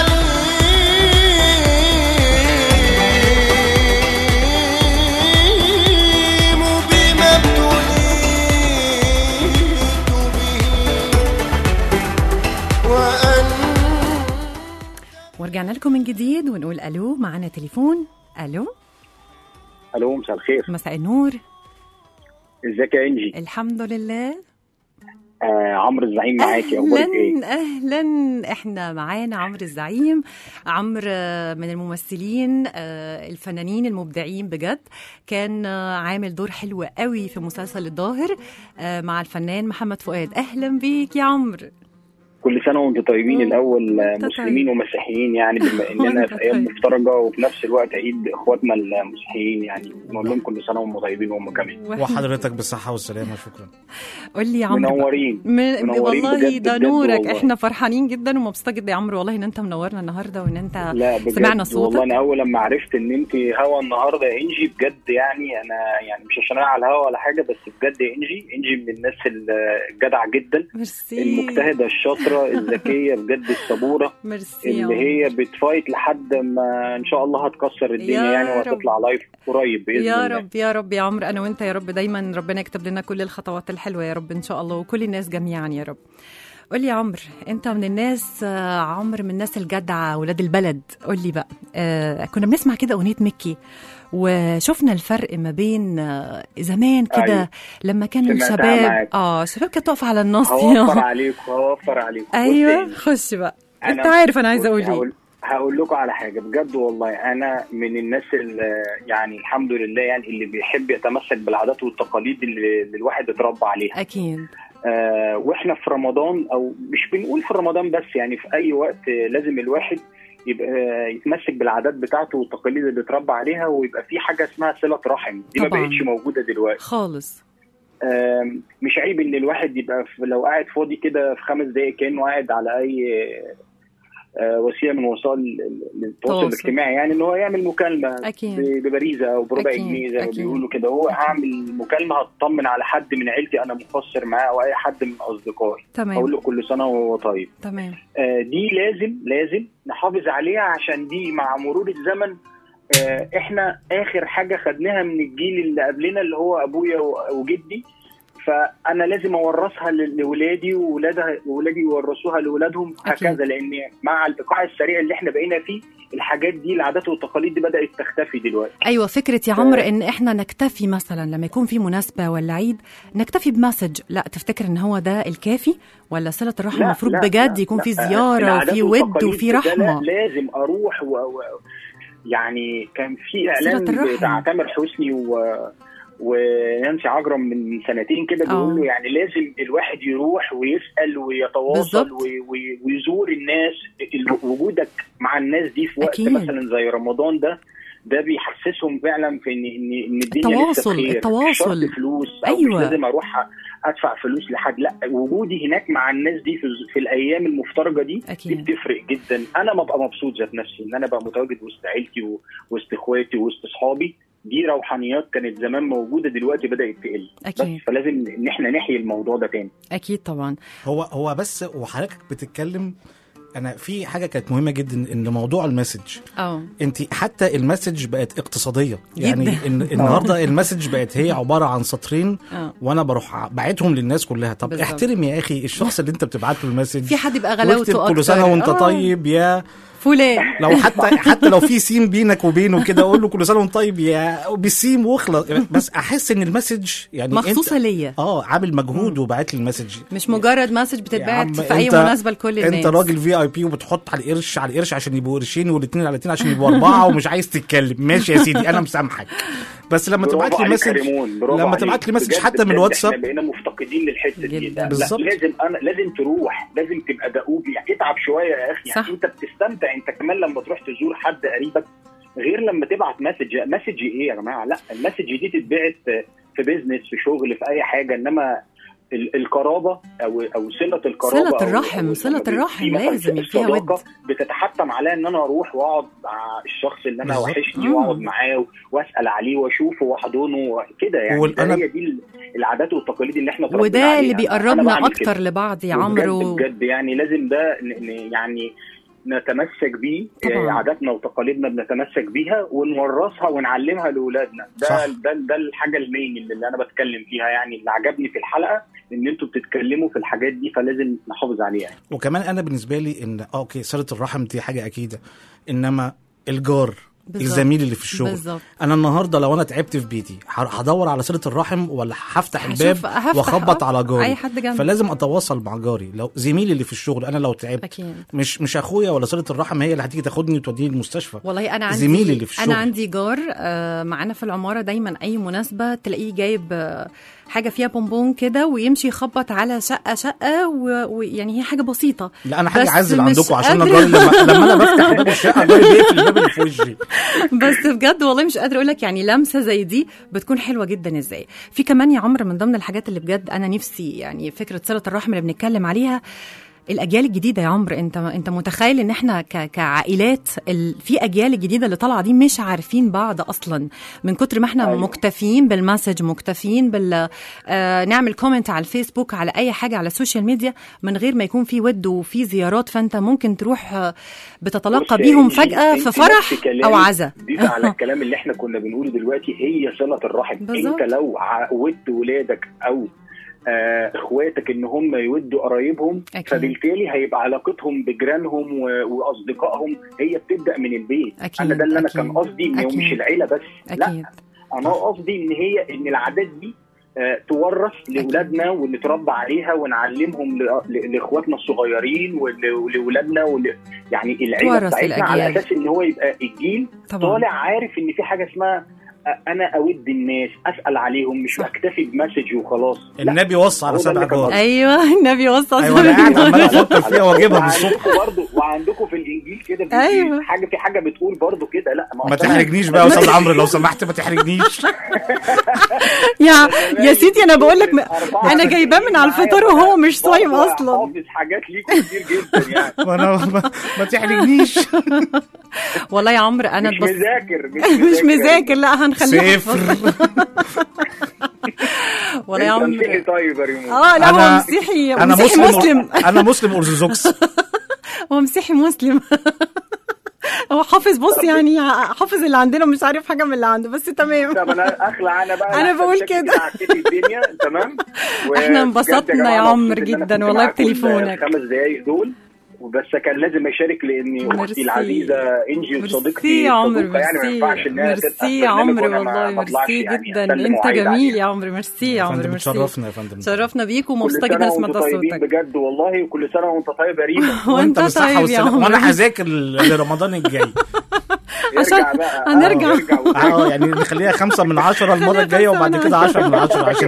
العليم بما ابتليت به وأن ورجعنا لكم من جديد ونقول الو معانا تليفون الو الو مساء الخير مساء النور ازيك يا انجي الحمد لله آه عمرو الزعيم معاكي اخبارك ايه اهلا اهلا احنا معانا عمرو الزعيم عمرو آه، من الممثلين آه، الفنانين المبدعين بجد كان آه، عامل دور حلو قوي في مسلسل الظاهر آه، مع الفنان محمد فؤاد اهلا بيك يا عمرو كل سنه وانتم طيبين مم. الاول آه، وأنت مسلمين ومسيحيين يعني بما اننا وأنت في ايام طيب. مفترجه وفي نفس الوقت عيد اخواتنا المسيحيين يعني نقول لهم كل سنه وهم طيبين وهم كمان وحضرتك بالصحه والسلامه شكرا قول لي يا عمرو بقى. منورين من منورين والله بجد ده بجد نورك والله. احنا فرحانين جدا ومبسوطه جدا يا عمرو والله ان انت منورنا النهارده وان انت لا بجد سمعنا صوتك. والله انا اول لما عرفت ان انت هوا النهارده يا انجي بجد يعني انا يعني مش عشان انا على الهوا ولا حاجه بس بجد يا انجي انجي من الناس الجدعه جدا ميرسي المجتهده الشاطره الذكيه بجد الصبوره ميرسي يا اللي عمرو. هي بتفايت لحد ما ان شاء الله هتكسر الدنيا يا يعني رب. وهتطلع لايف قريب باذن يا الله رب يا رب يا عمرو انا وانت يا رب دايما ربنا يكتب لنا كل الخطوات الحلوه يا رب ان شاء الله وكل الناس جميعا يا رب قول لي يا عمرو انت من الناس آه، عمرو من الناس الجدعه ولاد البلد قول لي بقى آه كنا بنسمع كده اغنيه مكي وشفنا الفرق ما بين آه، زمان كده أيوة. لما كانوا سمعتها الشباب معاك. اه الشباب كانت تقف على النص هوفر عليكم هوفر عليكم بص ايوه يعني، خش بقى أنا- انت عارف انا عايزه اقول ايه هقول هقول لكم على حاجه بجد والله انا من الناس اللي يعني الحمد لله يعني اللي بيحب يتمسك بالعادات والتقاليد اللي, اللي الواحد اتربى عليها اكيد آه واحنا في رمضان او مش بنقول في رمضان بس يعني في اي وقت آه، لازم الواحد يبقى آه، يتمسك بالعادات بتاعته والتقاليد اللي اتربى عليها ويبقى في حاجه اسمها صله رحم دي ما طبعاً. بقتش موجوده دلوقتي خالص آم، مش عيب ان الواحد يبقى في لو قاعد فاضي كده في خمس دقايق كانه قاعد على اي آه، وسيله من وسائل ال- التواصل تواصل. الاجتماعي يعني ان هو يعمل مكالمه أكيد. ب- ببريزه او بربع أكيد، جنيه زي ما أكيد. بيقولوا كده هو هعمل مكالمه هطمن على حد من عيلتي انا مقصر معاه او اي حد من اصدقائي تمام. اقول له كل سنه وهو طيب تمام آه، دي لازم لازم نحافظ عليها عشان دي مع مرور الزمن آه، احنا اخر حاجه خدناها من الجيل اللي قبلنا اللي هو ابويا و- وجدي فانا لازم اورثها ل- لاولادي واولادها واولادي يورثوها لاولادهم أكيد. هكذا لان مع الايقاع السريع اللي احنا بقينا فيه الحاجات دي العادات والتقاليد دي بدات تختفي دلوقتي ايوه فكره يا عمرو ان احنا نكتفي مثلا لما يكون في مناسبه ولا عيد نكتفي بمسج لا تفتكر ان هو ده الكافي ولا صله الرحم لا، المفروض لا، بجد لا، يكون لا. في زياره العادات وفي ود والتقاليد وفي ده لا- رحمه لازم اروح و... و... يعني كان في صلة اعلان الرحم. بتاع تامر حسني و... ونانسي عجرم من سنتين كده آه. بيقولوا يعني لازم الواحد يروح ويسال ويتواصل بالظبط. وي... وي... ويزور الناس ال- وجودك مع الناس دي في وقت أكيد. مثلا زي رمضان ده ده بيحسسهم فعلا في ان ان ان الدنيا لسه التواصل- بخير التواصل. مش شرط فلوس او أيوة. مش لازم اروح ادفع فلوس لحد لا وجودي هناك مع الناس دي في, في الايام المفترجه دي دي اكيد بتفرق جدا انا ببقى مبسوط ذات نفسي ان انا بقى متواجد وسط عيلتي و- وسط اخواتي وسط اصحابي دي روحانيات كانت زمان موجوده دلوقتي بدات تقل أكيد. بس فلازم ان احنا نحيي الموضوع ده تاني اكيد طبعا هو هو بس وحضرتك بتتكلم انا في حاجه كانت مهمه جدا ان موضوع المسج اه انت حتى المسج بقت اقتصاديه يعني جدا. إن النهارده المسج بقت هي عباره عن سطرين اه وانا بروح بعتهم للناس كلها طب بالظبط. احترم يا اخي الشخص اللي انت بتبعت له المسج في حد يبقى واكتب غلاوته اكتر كل سنه وانت آه. طيب يا فلان لو حتى حتى لو في سيم بينك وبينه كده اقول له كل سنه وانت طيب يا بالسيم واخلص بس احس ان المسج يعني مخصوصه انت ليا اه عامل مجهود وبعت لي المسج مش مجرد مسج يا بتتبعت عم في اي انت- مناسبه لكل الناس انت راجل في اي بي وبتحط على القرش على القرش عشان يبقوا قرشين والاثنين على الاثنين عشان يبقوا اربعه ومش عايز تتكلم ماشي يا سيدي انا مسامحك بس لما برافو تبعت لي عليك مسج يا ريمون، برافو لما عليك. تبعت لي مسج بجد- حتى من بجد الواتساب احنا بقينا مفتقدين للحته دي جدا. لا بالظبط. لازم انا لازم تروح لازم تبقى دؤوب يعني اتعب شويه يا اخي صح. يعني انت بتستمتع انت كمان لما تروح تزور حد قريبك غير لما تبعت مسج مسج ايه يا جماعه لا المسج دي تتبعت في بيزنس في شغل في اي حاجه انما ال- القرابه او او صله القرابه صلة أو- الرحم، أو صلة لما بي- الرحم في مثلاً لازم يبقى فيها الصداقة ود. بتتحتم عليا ان انا اروح واقعد مع الشخص اللي انا بالظبط. وحشني مم. واقعد معاه واسال عليه واشوفه واحضنه كده يعني وال- ده أنا- هي دي العادات والتقاليد اللي احنا اتربينا وده عليها. اللي أنا- أنا بيقربنا بعمل اكتر كده. لبعض يا وبجد- عمرو بجد يعني لازم ده ن- ن- يعني نتمسك بيه طبعاً. آه، عاداتنا وتقاليدنا بنتمسك بيها ونورثها ونعلمها لاولادنا ده صح. ده ده الحاجه المين اللي انا بتكلم فيها يعني اللي عجبني في الحلقه ان انتوا بتتكلموا في الحاجات دي فلازم نحافظ عليها وكمان انا بالنسبه لي ان اه اوكي صله الرحم دي حاجه اكيده انما الجار بالظبط. الزميل اللي في الشغل بالظبط. انا النهارده لو انا تعبت في بيتي ه- هدور على صله الرحم ولا هفتح هشوف- الباب هفتح، واخبط آه، على جاري أي حد جنبي. فلازم اتواصل مع جاري لو زميلي اللي في الشغل انا لو تعبت أكيد. مش مش اخويا ولا صله الرحم هي اللي هتيجي تاخدني وتوديني المستشفى والله انا عندي زميلي اللي في الشغل انا عندي جار آه، معانا في العماره دايما اي مناسبه تلاقيه جايب آه، حاجه فيها بونبون كده ويمشي يخبط على شقه شقه و- ويعني هي حاجه بسيطه لا انا حاجه بس عزل مش عندكم عشان انا قادرة- جاري لما, لما انا بفتح باب الشقه جاري بيقفل الباب اللي في وشي بس بجد والله مش قادره اقول لك يعني لمسه زي دي بتكون حلوه جدا ازاي في كمان يا عمرو من ضمن الحاجات اللي بجد انا نفسي يعني فكره صله الرحم اللي بنتكلم عليها الاجيال الجديده يا عمرو انت انت متخيل ان احنا ك... كعائلات ال... في اجيال الجديده اللي طالعه دي مش عارفين بعض اصلا من كتر ما احنا أيوة. أيوة. مكتفيين بالمسج مكتفيين بال آه نعمل كومنت على الفيسبوك على اي حاجه على السوشيال ميديا من غير ما يكون في ود وفي زيارات فانت ممكن تروح آه، بتتلقى بص يا بيهم إنجي، فجاه أنت في فرح نفس كلامك او عزا ضيف على الكلام اللي احنا كنا بنقوله دلوقتي هي صله الرحم بالظبط. انت لو عودت ولادك او آه، اخواتك ان هم يودوا قرايبهم أكيد. فبالتالي هيبقى علاقتهم بجيرانهم و- واصدقائهم هي بتبدا من البيت أكيد، انا ده اللي انا أكيد، كان قصدي ان هو أكيد. مش العيله بس لا اكيد انا قصدي ان هي ان العادات دي آه، تورث لاولادنا ونتربى عليها ونعلمهم ل- ل- لاخواتنا الصغيرين ول- ولولادنا ول- يعني العيله تورث بتاعتنا على الأجيال. اساس ان هو يبقى الجيل طبعا طالع عارف ان في حاجه اسمها آه، انا اود الناس اسال عليهم مش صح. اكتفي بمسج وخلاص لا النبي وصى على هو ده سبع اللي كان جار ايوه النبي وصى ايوه انا قاعد عمال افكر فيها واجيبها من الصبح وعندكم برضه وعندكم في الانجيل كده في أيوة. حاجه في حاجه بتقول برضه كده لا ما تحرجنيش بقى يا استاذ عمرو لو سمحت ما تحرجنيش يا يا سيدي انا بقول لك انا جايباه من على الفطار وهو مش صايم برضه اصلا حافظ حاجات ليكم كتير جدا يعني ما انا ما, ما تحرجنيش والله يا عمرو انا مش اتبص- مذاكر مش مذاكر لا هنخليه يحفظ. صفر والله يا انت عمرو مسيحي طيب يا ريمون اه لا هو انا مسيحي انا مسيحي مسلم مسلم انا مسلم ارثوذكس هو مسيحي مسلم هو حافظ بص يعني حافظ اللي عندنا مش عارف حاجه من اللي عنده بس تمام طب انا اخلع انا بقى أنا لحسن بقول شكلي كده. عكيتي الدنيا تمام إحنا وبجد انبسطنا جماعة يا مبسوط عمرو إن أنا جدا كنت والله معاكم بتليفونك. الخمس دقايق دول وبس كان لازم اشارك لان ميرسي. اختي العزيزه انجي ميرسي وصديقتي يا عمرو صديقة يعني ما ميرسي ينفعش انها تبقى في ميرسي يا برنامج عمرو وأنا ما- والله ما أطلعش ميرسي يعني جدا أسلم انت وأعيد جميل عليها. يا عمرو ميرسي يا عمرو فندم ميرسي تشرفنا يا فندم شرفنا بيك كل ومبسوطه سنه جدا وانتم سمعت طيبين صوتك بجد والله وكل سنه وانت طيب يا ريما وانت بالصحة طيب يا والسلامة. عمرو وانا هذاكر ل- لرمضان الجاي عشان ارجع بقى هنرجع. آه، ارجع اه يعني نخليها خمسة من عشرة المرة الجاية وبعد كده عشرة من عشرة عشان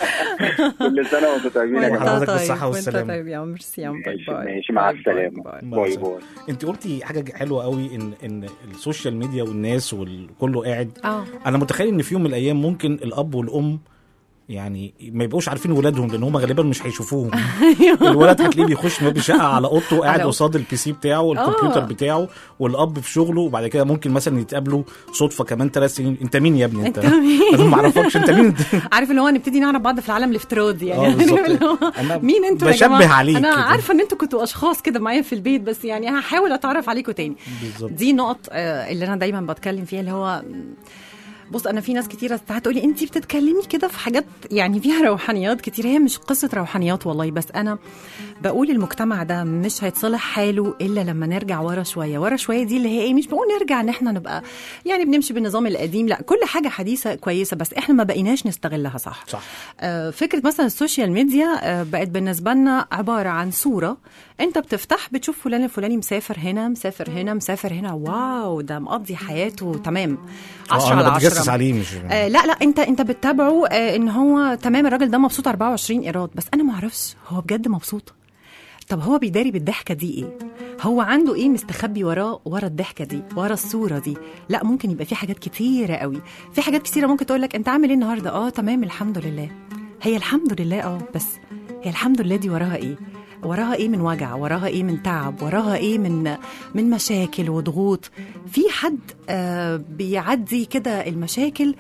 كل سنه وانتم طيبين يا وانت جماعه حضرتك طيب بالصحة وانت والسلامة. طيب يا عمرو ميرسي يا عمرو باي ماشي باي ماشي مع باي باي السلامه باي. باي باي انت قلتي حاجة حلوة قوي ان ان السوشيال ميديا والناس وكله قاعد اه انا متخيل ان في يوم من الايام ممكن الاب والام يعني ما يبقوش عارفين ولادهم لان هم غالبا مش هيشوفوهم الولد هتلاقيه بيخش باب الشقه على اوضته على قاعد أوضته. قصاد البي سي بتاعه والكمبيوتر آه. بتاعه والاب في شغله وبعد كده ممكن مثلا يتقابلوا صدفه كمان ثلاث سنين انت مين يا ابني انت أنت مين؟ انا ما اعرفكش انت مين انت عارف اللي هو نبتدي نعرف بعض في العالم الافتراضي يعني اه بالظبط. اللي هو أنا مين انتوا يا بشبه جماعه عليك انا كده. عارفه ان انتوا كنتوا اشخاص كده معايا في البيت بس يعني هحاول اتعرف عليكم تاني بالظبط دي نقط آه، اللي انا دايما بتكلم فيها اللي هو بص انا في ناس كتيره ساعات تقولي انت بتتكلمي كده في حاجات يعني فيها روحانيات كتير هي مش قصه روحانيات والله بس انا بقول المجتمع ده مش هيتصلح حاله الا لما نرجع ورا شويه ورا شويه دي اللي هي ايه مش بقول نرجع ان احنا نبقى يعني بنمشي بالنظام القديم لا كل حاجه حديثه كويسه بس احنا ما بقيناش نستغلها صح صح آه، فكره مثلا السوشيال ميديا آه، بقت بالنسبه لنا عباره عن صوره انت بتفتح بتشوف فلان الفلاني مسافر هنا مسافر هنا مسافر هنا واو ده مقضي حياته تمام 10 اه على انا بتجسس 10 عليه مش آه لا لا انت انت بتتابعه آه ان هو تمام الراجل ده مبسوط 24 ايراد بس انا ما اعرفش هو بجد مبسوط طب هو بيداري بالضحكه دي ايه هو عنده ايه مستخبي وراه ورا الضحكه دي ورا الصوره دي لا ممكن يبقى في حاجات كتيره قوي في حاجات كتيره ممكن تقول لك انت عامل ايه النهارده اه تمام الحمد لله هي الحمد لله اه بس هي الحمد لله دي وراها ايه وراها ايه من وجع وراها ايه من تعب وراها ايه من من مشاكل وضغوط في حد آه بيعدي كده المشاكل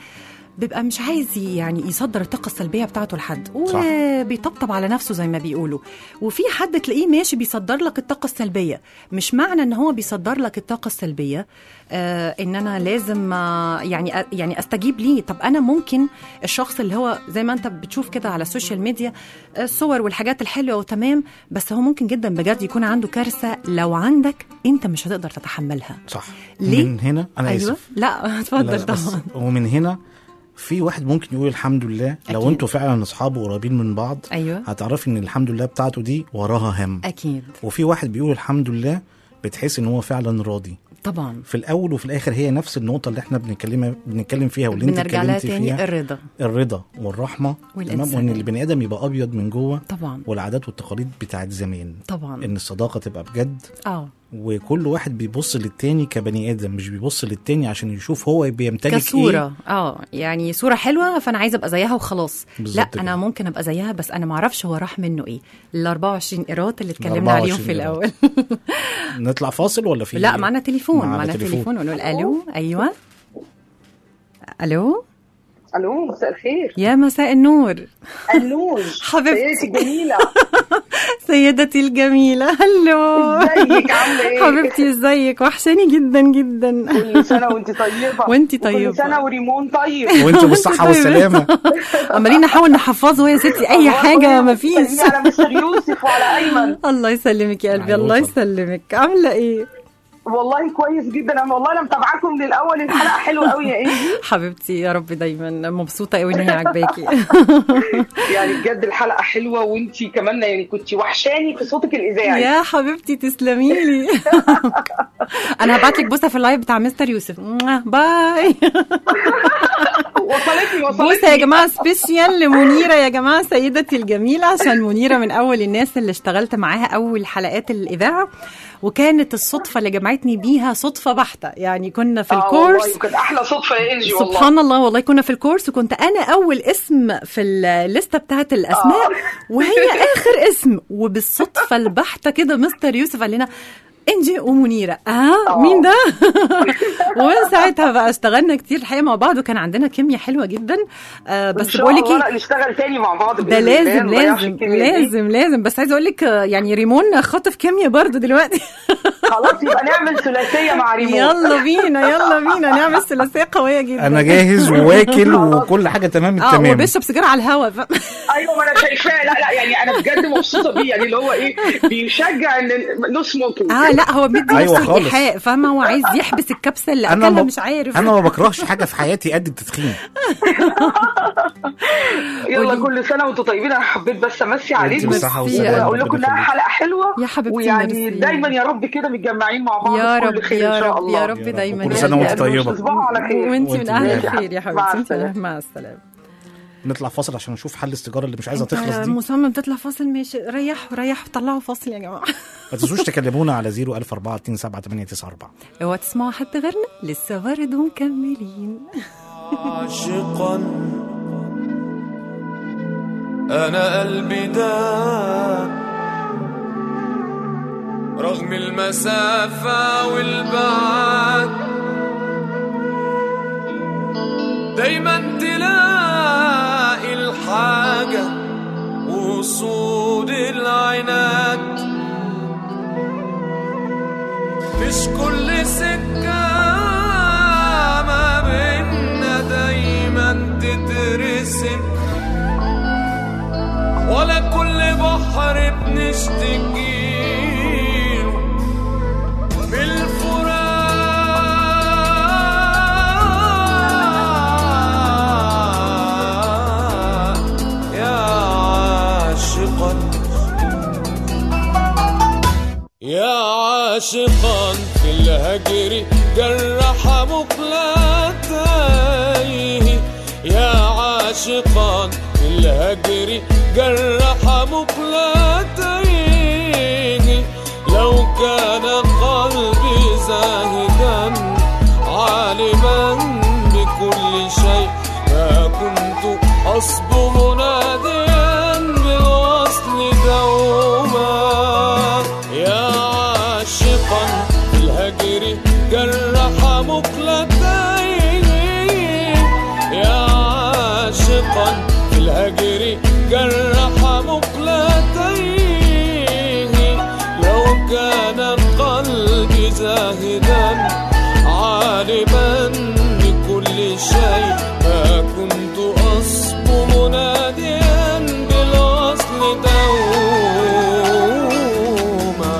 بيبقى مش عايز ي- يعني يصدر الطاقة السلبية بتاعته لحد صح. وبيطبطب على نفسه زي ما بيقولوا وفي حد تلاقيه ماشي بيصدر لك الطاقة السلبية مش معنى ان هو بيصدر لك الطاقة السلبية آه ان انا لازم آه يعني أ- يعني استجيب ليه طب انا ممكن الشخص اللي هو زي ما انت بتشوف كده على السوشيال ميديا آه، الصور والحاجات الحلوة وتمام بس هو ممكن جدا بجد يكون عنده كارثة لو عندك انت مش هتقدر تتحملها صح ليه؟ من هنا انا ايوه اسف لا لا، اتفضل لا، بس طبعا ومن هنا في واحد ممكن يقول الحمد لله لو أكيد. انتوا فعلا اصحاب وقريبين من بعض ايوه هتعرفي ان الحمد لله بتاعته دي وراها هم اكيد وفي واحد بيقول الحمد لله بتحس ان هو فعلا راضي طبعا في الاول وفي الاخر هي نفس النقطه اللي احنا بنتكلم بنتكلم فيها واللي انت بنرجع لها اتكلمتي تاني فيها الرضا الرضا والرحمه والإنسان. تمام وان البني ادم يبقى ابيض من جوه طبعا والعادات والتقاليد بتاعت زمان طبعا ان الصداقه تبقى بجد اه وكل واحد بيبص للتاني كبني ادم مش بيبص للتاني عشان يشوف هو بيمتلك كصورة اه يعني صورة حلوة فأنا عايزة أبقى زيها وخلاص لا بالظبط أنا كده. ممكن أبقى زيها بس أنا معرفش هو راح منه إيه ال 24 قيراط اللي اتكلمنا 24 عليهم في قيراط. الأول ايه نطلع فاصل ولا في لا معنا تليفون معنا معنا تليفون. تليفون ونقول ألو أيوه ألو الو مساء الخير يا مساء النور النور حبيبتي. سيدتي الجميله سيدتي الجميلة هلو ازيك عامله ايه حبيبتي ازيك وحشاني جدا جدا كل سنه وانت طيبه وانتي وكل طيبة. سنه وريمون طيب وانتوا بالصحه والسلامه عمالين نحاول نحفظه يا ستي أي الله حاجة يسلمك. مفيش سلمي على مستر يوسف وعلى ايمن الله يسلمك يا قلبي أيوة الله اتفضل. يسلمك عاملة ايه والله كويس جدا انا والله انا متابعاكم من الاول الحلقه حلوه قوي يا انجي حبيبتي يا رب دايما مبسوطه قوي ان هي عجباكي يعني بجد الحلقه حلوه وانت كمان يعني كنت وحشاني في صوتك الاذاعي يا حبيبتي تسلمي لي انا هبعت لك بوسه في اللايف بتاع مستر يوسف موah، باي وصلتني بوسه يا وصلتني جماعه سبيشال لمنيره يا جماعه سيدتي الجميله عشان منيره من اول الناس اللي اشتغلت معاها اول حلقات الاذاعه وكانت الصدفه اللي جمعتني بيها صدفه بحته يعني كنا في آه الكورس والله كانت احلى صدفه يا انجي والله سبحان الله والله كنا في الكورس وكنت انا اول اسم في الليسته بتاعت الاسماء آه. وهي اخر اسم وبالصدفه البحته كده مستر يوسف قال لنا انجي ومنيره اه آه. مين ده ومن ساعتها بقى اشتغلنا كتير الحقيقه مع بعض وكان عندنا كيمياء حلوه جدا آه إن بس شاء بقول لك الله ايه لا نشتغل تاني مع بعض ده بإذن الله، لازم ما نضيعش لازم الكيمياء دي. لازم لازم بس عايزه اقول لك آه، يعني ريمون خاطف كيمياء برضه دلوقتي خلاص يبقى نعمل ثلاثيه مع ريمون يلا بينا يلا بينا نعمل ثلاثيه قويه جدا انا جاهز وواكل وكل حاجه تمام اه التمام وبيشرب سيجاره على الهوا ف... ايوه ما انا شايفاه لا لا يعني انا بجد مبسوطه بيه يعني اللي هو ايه بيشجع ان نو سموكينج اه لا هو بيدي أيوة نفسه خالص. الايحاء فاهمه هو عايز يحبس الكبسه اللي انا اكلها ما- مش عارف انا ما بكرهش حاجه في حياتي قد التدخين يلا قولي. كل سنه وانتم طيبين انا حبيت بس امسي عليكم بالصحة ميرسي. والسلامة واقول لكم ربنا انها يخليك. حلقه حلوه يا حبيبتي ويعني ميرسي. دايما يا رب كده متجمعين مع بعض يا في رب كل خير يا ان شاء رب الله يا رب دايما وكل يا سنة رب. وانت طيبة. تصبحوا على خير وانت من وانت اهل بخير. الخير يا مع حبيبتي السلامة. انت مع السلامه نطلع فاصل عشان نشوف حل السيجاره اللي مش عايزه انت تخلص دي مصمم تطلع فاصل ماشي ريحوا ريحوا طلعوا فاصل يا جماعه ما تنسوش تكلمونا على 010427894 اوعى تسمعوا حد غيرنا لسه برضه مكملين عاشقا أنا قلبي داب رغم المسافة والبعد دايما تلاقي الحاجة وصول العناد مش كل سكة ما بينا دايما تترسم ولا كل بحر بنشتكيله بالفراق يا عاشقا يا عاشقا في الهجر جرح مقلتيه يا عاشقا في الهجر جرح مقلتيه لو كان قلبي زاهدا عالما بكل شيء ما كنت أصبر ناديا بالوصل دوما يا عاشقا في الهجر جرح مقلتيه يا الهجر جرح مقلتيه لو كان قلبي زاهدا عالما بكل شيء ما كنت أصب مناديا بالوصل دوما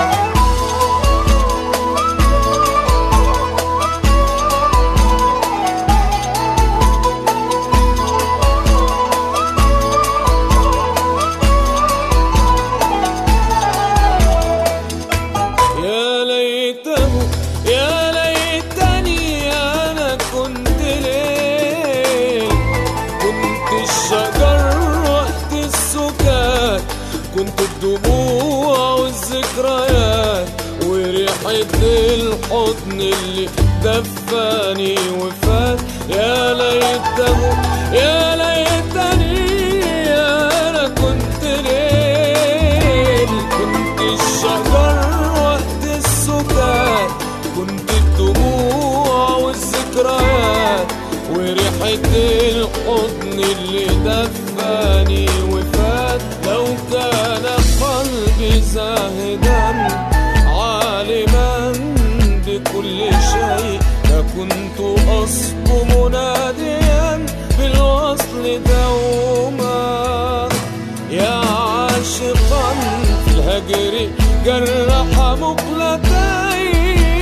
يا ليته يا ليتني انا كنت ليل كنت الشجر وقت السكات كنت الدموع والذكريات وريحة الحضن اللي دفاني وفات يا ليته يا ليتني انا كنت ليل كنت الشجر وقت السكات كنت الدموع والذكريات وريحة الحضن اللي دفاني وفات لو كان قلبي زاهدا عالما بكل شيء لكنت أصب مناديا بالوصل دوما يا عاشقا في الهجر جرح مقلتين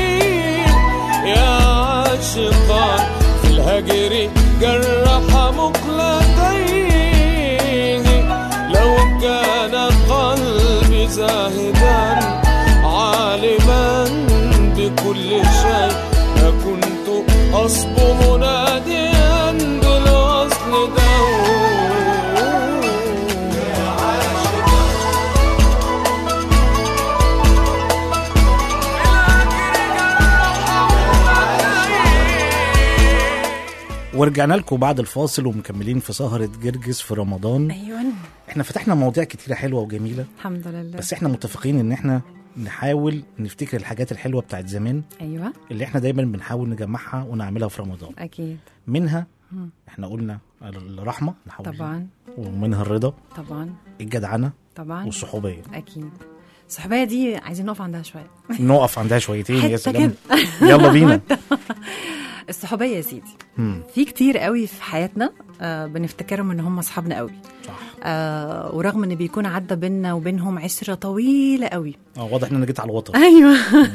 يا عاشقا في الهجر جرح مقلتين لو كان قلبي زاهدا عالما بكل شيء لكنت أصب مناديا بالوصل دوما ورجعنا لكم بعد الفاصل ومكملين في سهرة جرجس في رمضان ايوه احنا فتحنا مواضيع كتيرة حلوة وجميلة الحمد لله بس احنا متفقين ان احنا نحاول نفتكر الحاجات الحلوة بتاعت زمان ايوه اللي احنا دايما بنحاول نجمعها ونعملها في رمضان اكيد منها مم. احنا قلنا الرحمة نحاول طبعا ومنها الرضا طبعا الجدعنة طبعا والصحوبية اكيد الصحوبيه دي عايزين نقف عندها شويه نقف عندها شويتين يا حتة سلام كده. يلا بينا الصحوبيه يا سيدي مم. في كتير قوي في حياتنا آه بنفتكرهم ان هم اصحابنا قوي صح آه ورغم ان بيكون عدى بينا وبينهم عشره طويله قوي اه واضح ان انا جيت على الوتر ايوه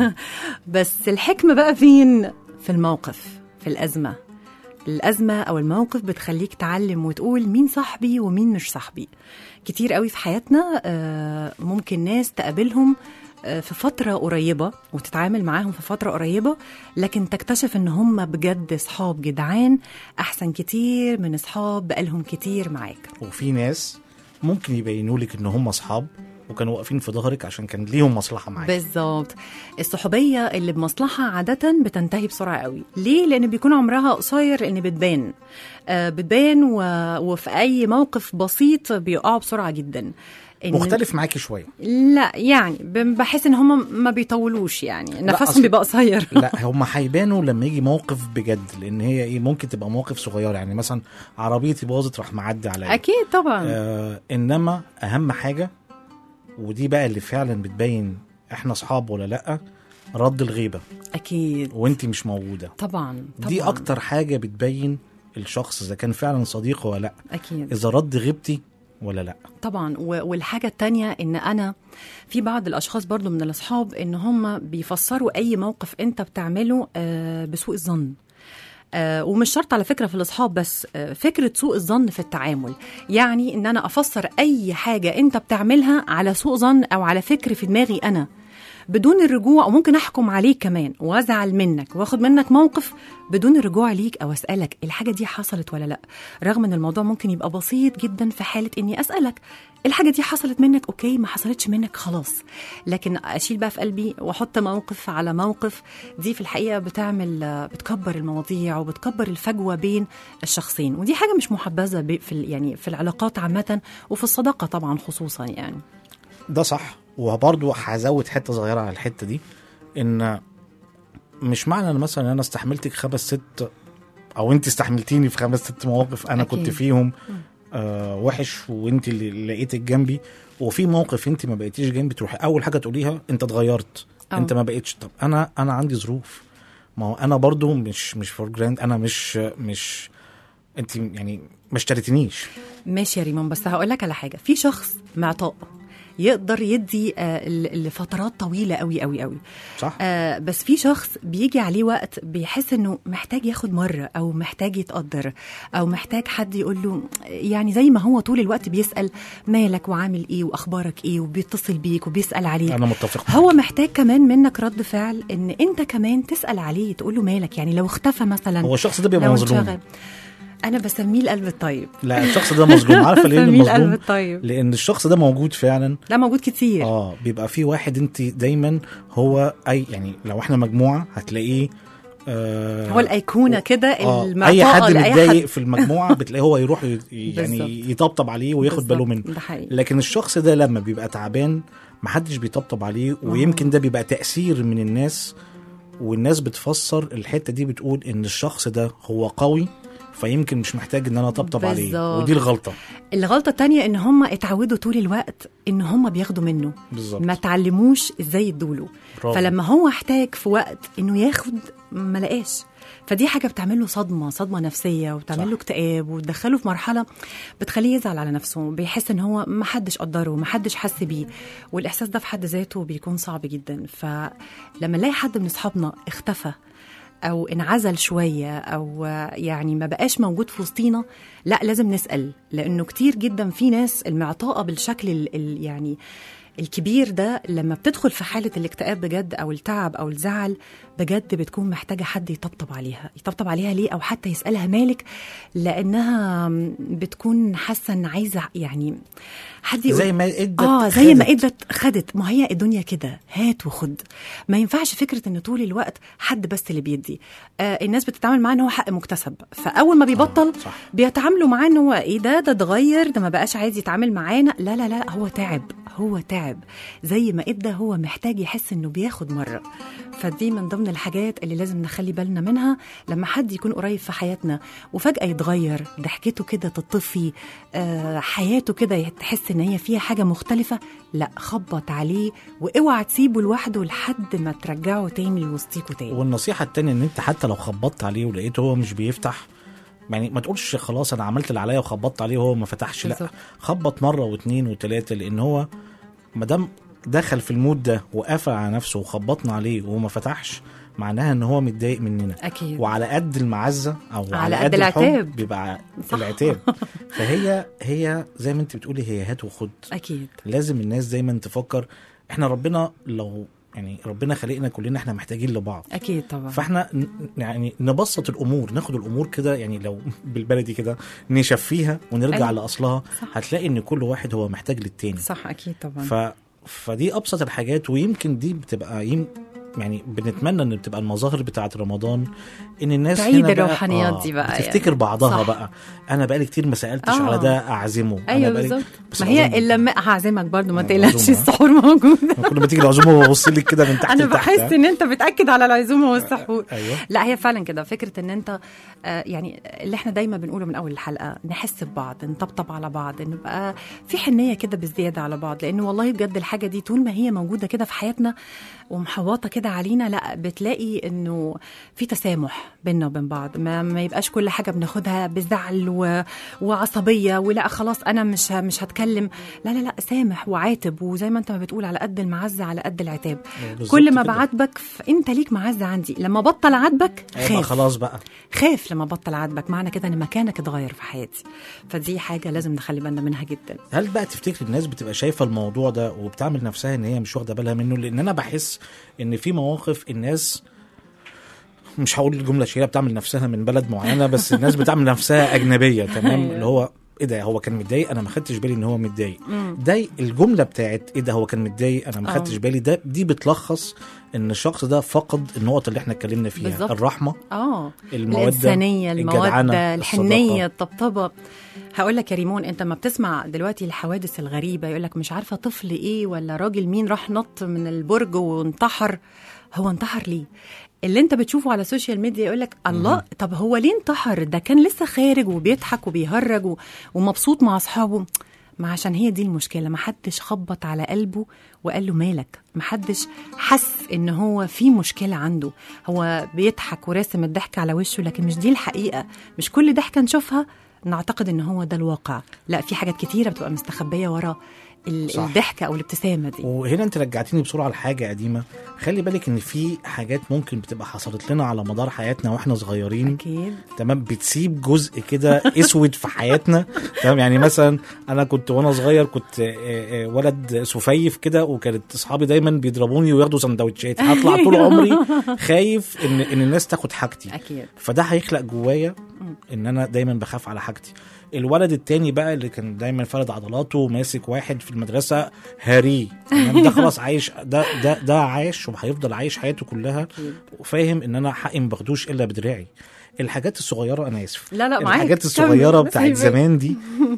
بس الحكمه بقى فين في الموقف في الازمه الازمه او الموقف بتخليك تعلم وتقول مين صاحبي ومين مش صاحبي كتير قوي في حياتنا آه، ممكن ناس تقابلهم آه، في فترة قريبة وتتعامل معاهم في فترة قريبة لكن تكتشف ان هم بجد صحاب جدعان احسن كتير من صحاب بقالهم كتير معاك وفي ناس ممكن يبينوا لك ان هم اصحاب وكانوا واقفين في ظهرك عشان كان ليهم مصلحه معاك بالظبط الصحوبيه اللي بمصلحه عاده بتنتهي بسرعه قوي ليه لان بيكون عمرها قصير ان بتبان آه بتبان و... وفي اي موقف بسيط بيقعوا بسرعه جدا إن- مختلف معاكي شويه لا يعني ب- بحس ان هم ما بيطولوش يعني أصل- نفسهم بيبقى قصير لا هم هيبانوا لما يجي موقف بجد لان هي ايه ممكن تبقى مواقف صغيره يعني مثلا عربيتي باظت راح معدي عليا اكيد طبعا آه انما اهم حاجه ودي بقى اللي فعلا بتبين احنا اصحاب ولا لا رد الغيبه اكيد وانت مش موجوده طبعا طبعا دي اكتر حاجه بتبين الشخص اذا كان فعلا صديق ولا لا اكيد اذا رد غيبتي ولا لا طبعا و- والحاجة التانية ان انا في بعض الاشخاص برضو من الاصحاب ان هم بيفسروا اي موقف انت بتعمله آه، بسوء الظن آه ومش شرط على فكره في الاصحاب بس آه فكره سوء الظن في التعامل يعني ان انا افسر اي حاجه انت بتعملها على سوء ظن او على فكر في دماغي انا بدون الرجوع وممكن احكم عليك كمان وازعل منك واخد منك موقف بدون الرجوع ليك او اسالك الحاجه دي حصلت ولا لا رغم ان الموضوع ممكن يبقى بسيط جدا في حاله اني اسالك الحاجه دي حصلت منك اوكي ما حصلتش منك خلاص لكن اشيل بقى في قلبي واحط موقف على موقف دي في الحقيقه بتعمل آه، بتكبر المواضيع وبتكبر الفجوه بين الشخصين ودي حاجه مش محبذه ب- في ال- يعني في العلاقات عامه وفي الصداقه طبعا خصوصا يعني ده صح وبرضه هزود حته صغيره على الحته دي ان مش معنى ان مثلا انا استحملتك خمس ست او انت استحملتيني في خمس ست مواقف انا أكيد. كنت فيهم آه وحش وانت اللي لقيتك جنبي وفي موقف انت ما بقيتيش جنبي تروحي اول حاجه تقوليها انت اتغيرت أه. انت ما بقيتش طب انا انا عندي ظروف ما هو انا برضو مش مش فور جراند انا مش مش انت يعني ما اشتريتنيش ماشي يا ريمان بس هقول لك على حاجه في شخص معطاء يقدر يدي آه، ل- لفترات طويله قوي قوي قوي صح آه بس في شخص بيجي عليه وقت بيحس انه محتاج ياخد مره او محتاج يتقدر او محتاج حد يقول له يعني زي ما هو طول الوقت بيسال مالك وعامل ايه واخبارك ايه وبيتصل بيك وبيسال عليك انا متفق هو محتاج كمان منك رد فعل ان انت كمان تسال عليه تقول له مالك يعني لو اختفى مثلا هو الشخص ده بيبقى لو مظلوم انشغل. انا بسميه القلب الطيب لا الشخص ده مظلوم عارفه ليه بسميه القلب مظلوم الطيب لان الشخص ده موجود فعلا لا موجود كتير اه بيبقى في واحد انت دايما هو اي يعني لو احنا مجموعه هتلاقيه آه هو الايقونه كده آه المعطاء اي حد لأي متضايق في المجموعه بتلاقيه هو يروح ي- يعني بالظبط. يطبطب عليه وياخد باله بالظبط، منه ده حقيقي لكن الشخص ده لما بيبقى تعبان محدش بيطبطب عليه ويمكن ده بيبقى تأثير من الناس والناس بتفسر الحتة دي بتقول ان الشخص ده هو قوي فيمكن مش محتاج ان انا اطبطب عليه بالظبط. ودي الغلطة الغلطه التانية ان هم اتعودوا طول الوقت ان هم بياخدوا منه بالظبط ما تعلموش ازاي يدوله برافو. فلما هو احتاج في وقت انه ياخد ما لقاش فدي حاجه بتعمل له صدمه صدمه نفسيه وبتعمل له اكتئاب وتدخله في مرحله بتخليه يزعل على نفسه بيحس ان هو ما حدش قدره ما حدش حس بيه والاحساس ده في حد ذاته بيكون صعب جدا فلما نلاقي حد من اصحابنا اختفى او انعزل شويه او يعني ما بقاش موجود في وسطينا لا لازم نسال لانه كتير جدا في ناس المعطاءه بالشكل ال ال يعني الكبير ده لما بتدخل في حالة الاكتئاب بجد أو التعب أو الزعل بجد بتكون محتاجة حد يطبطب عليها يطبطب عليها ليه أو حتى يسألها مالك لأنها بتكون حاسة إن عايزة يعني حد يقول زي ما ادت اه زي ما خدت. ادت خدت ما هي الدنيا كده هات وخد ما ينفعش فكره ان طول الوقت حد بس اللي بيدي آه الناس بتتعامل معاه ان هو حق مكتسب فاول ما بيبطل آه، صح. بيتعاملوا معاه ان هو ايه ده ده اتغير ده ما بقاش عايز يتعامل معانا لا لا لا هو تعب هو تعب زي ما ادى هو محتاج يحس انه بياخد مره فدي من ضمن الحاجات اللي لازم نخلي بالنا منها لما حد يكون قريب في حياتنا وفجاه يتغير ضحكته كده تطفي آه حياته كده تحس ان هي فيها حاجه مختلفه لا خبط عليه واوعى تسيبه لوحده لحد ما ترجعه تاني لوسطيكوا تاني والنصيحة التانية ان انت حتى لو خبطت عليه ولقيته هو مش بيفتح يعني ما تقولش خلاص انا عملت اللي عليا وخبطت عليه وهو ما فتحش لا بالظبط. خبط مرة واثنين وثلاثة لان هو ما دام دخل في المود ده وقفل على نفسه وخبطنا عليه وهو ما فتحش معناها ان هو متضايق مننا اكيد وعلى قد المعزة او على, على قد, قد الحب العتاب. بيبقى صح. العتاب فهي هي زي ما انت بتقولي هي هات وخد اكيد لازم الناس دايما تفكر احنا ربنا لو يعني ربنا خلقنا كلنا احنا محتاجين لبعض اكيد طبعا فاحنا ن- يعني نبسط الامور ناخد الامور كده يعني لو بالبلدي كده نشفيها ونرجع أيوة. لاصلها صح. هتلاقي ان كل واحد هو محتاج للتاني صح اكيد طبعا ف فدي ابسط الحاجات ويمكن دي بتبقى يم يعني بنتمنى ان بتبقى المظاهر بتاعه رمضان ان الناس تعيد هنا بقى- الروحانيات دي بقى بتفتكر يعني. بعضها صح. بقى انا بقالي كتير ما سالتش آه. على ده اعزمه أنا ايوه بقالي- بالظبط بس ما هي العزومة- الا ما هعزمك برضو ما آه، تقلقش العزومة. السحور موجود كل ما تيجي العزومه ببص لك كده من تحت انا لتحت بحس ها؟ ان انت بتاكد على العزومه والسحور ايوه لا هي فعلا كده فكره ان انت آه، يعني اللي احنا دايما بنقوله من اول الحلقه نحس ببعض نطبطب على بعض نبقى في حنيه كده بزياده على بعض لان والله بجد الحاجه دي طول ما هي موجوده كده في حياتنا ومحوطه كده علينا لا بتلاقي انه في تسامح بيننا وبين بعض ما, ما يبقاش كل حاجه بناخدها بزعل و... وعصبيه ولا خلاص انا مش ه- مش هتكلم لا لا لا سامح وعاتب وزي ما انت ما بتقول على قد المعزه على قد العتاب بالظبط كل ما كده. بعاتبك ف- انت ليك معزه عندي لما بطل عاتبك يبقى خاف خلاص بقى خاف لما بطل عاتبك معنى كده ان مكانك اتغير في حياتي فدي حاجه لازم نخلي بالنا منها جدا هل بقى تفتكر الناس بتبقى شايفه الموضوع ده وبتعمل نفسها ان هي مش واخده بالها منه لان انا بحس ان في مواقف الناس مش هقول الجمله شهيره بتعمل نفسها من بلد معينه بس الناس بتعمل نفسها اجنبيه تمام أيوة. اللي هو ايه ده هو كان متضايق انا ما خدتش بالي ان هو متضايق ده الجمله بتاعت ايه ده هو كان متضايق انا ما آه. خدتش بالي ده دي بتلخص ان الشخص ده فقد النقط اللي احنا اتكلمنا فيها بالظبط. الرحمه اه المودة، الانسانيه الجدعنة، الموده الحنيه الصداقة. الطبطبه هقول لك يا ريمون انت ما بتسمع دلوقتي الحوادث الغريبه يقول لك مش عارفه طفل ايه ولا راجل مين راح نط من البرج وانتحر هو انتحر ليه اللي انت بتشوفه على السوشيال ميديا يقول لك الله طب هو ليه انتحر ده كان لسه خارج وبيضحك وبيهرج و- ومبسوط مع اصحابه ما عشان هي دي المشكله ما حدش خبط على قلبه وقال له مالك ما حدش حس ان هو في مشكله عنده هو بيضحك وراسم الضحك على وشه لكن مش دي الحقيقه مش كل ضحكه نشوفها نعتقد ان هو ده الواقع لا في حاجات كتيره بتبقى مستخبيه ورا ال- صح. الضحكه او الابتسامه دي وهنا انت رجعتيني بسرعه لحاجه قديمه خلي بالك ان في حاجات ممكن بتبقى حصلت لنا على مدار حياتنا واحنا صغيرين اكيد تمام بتسيب جزء كده اسود في حياتنا تمام يعني مثلا انا كنت وانا صغير كنت آه، آه، ولد سفيف كده وكانت اصحابي دايما بيضربوني وياخدوا سندوتشات هطلع طول عمري خايف ان ان الناس تاخد حاجتي اكيد فده هيخلق جوايا ان انا دايما بخاف على حاجتي الولد التاني بقى اللي كان دايما فارد عضلاته وماسك واحد في المدرسه هاري تمام؟ ده خلاص عايش ده ده ده عايش وهيفضل عايش حياته كلها وفاهم ان انا حقي ما باخدوش الا بدراعي الحاجات الصغيره انا اسف لا لا معاك الحاجات الصغيره كمل. بتاعت زمان دي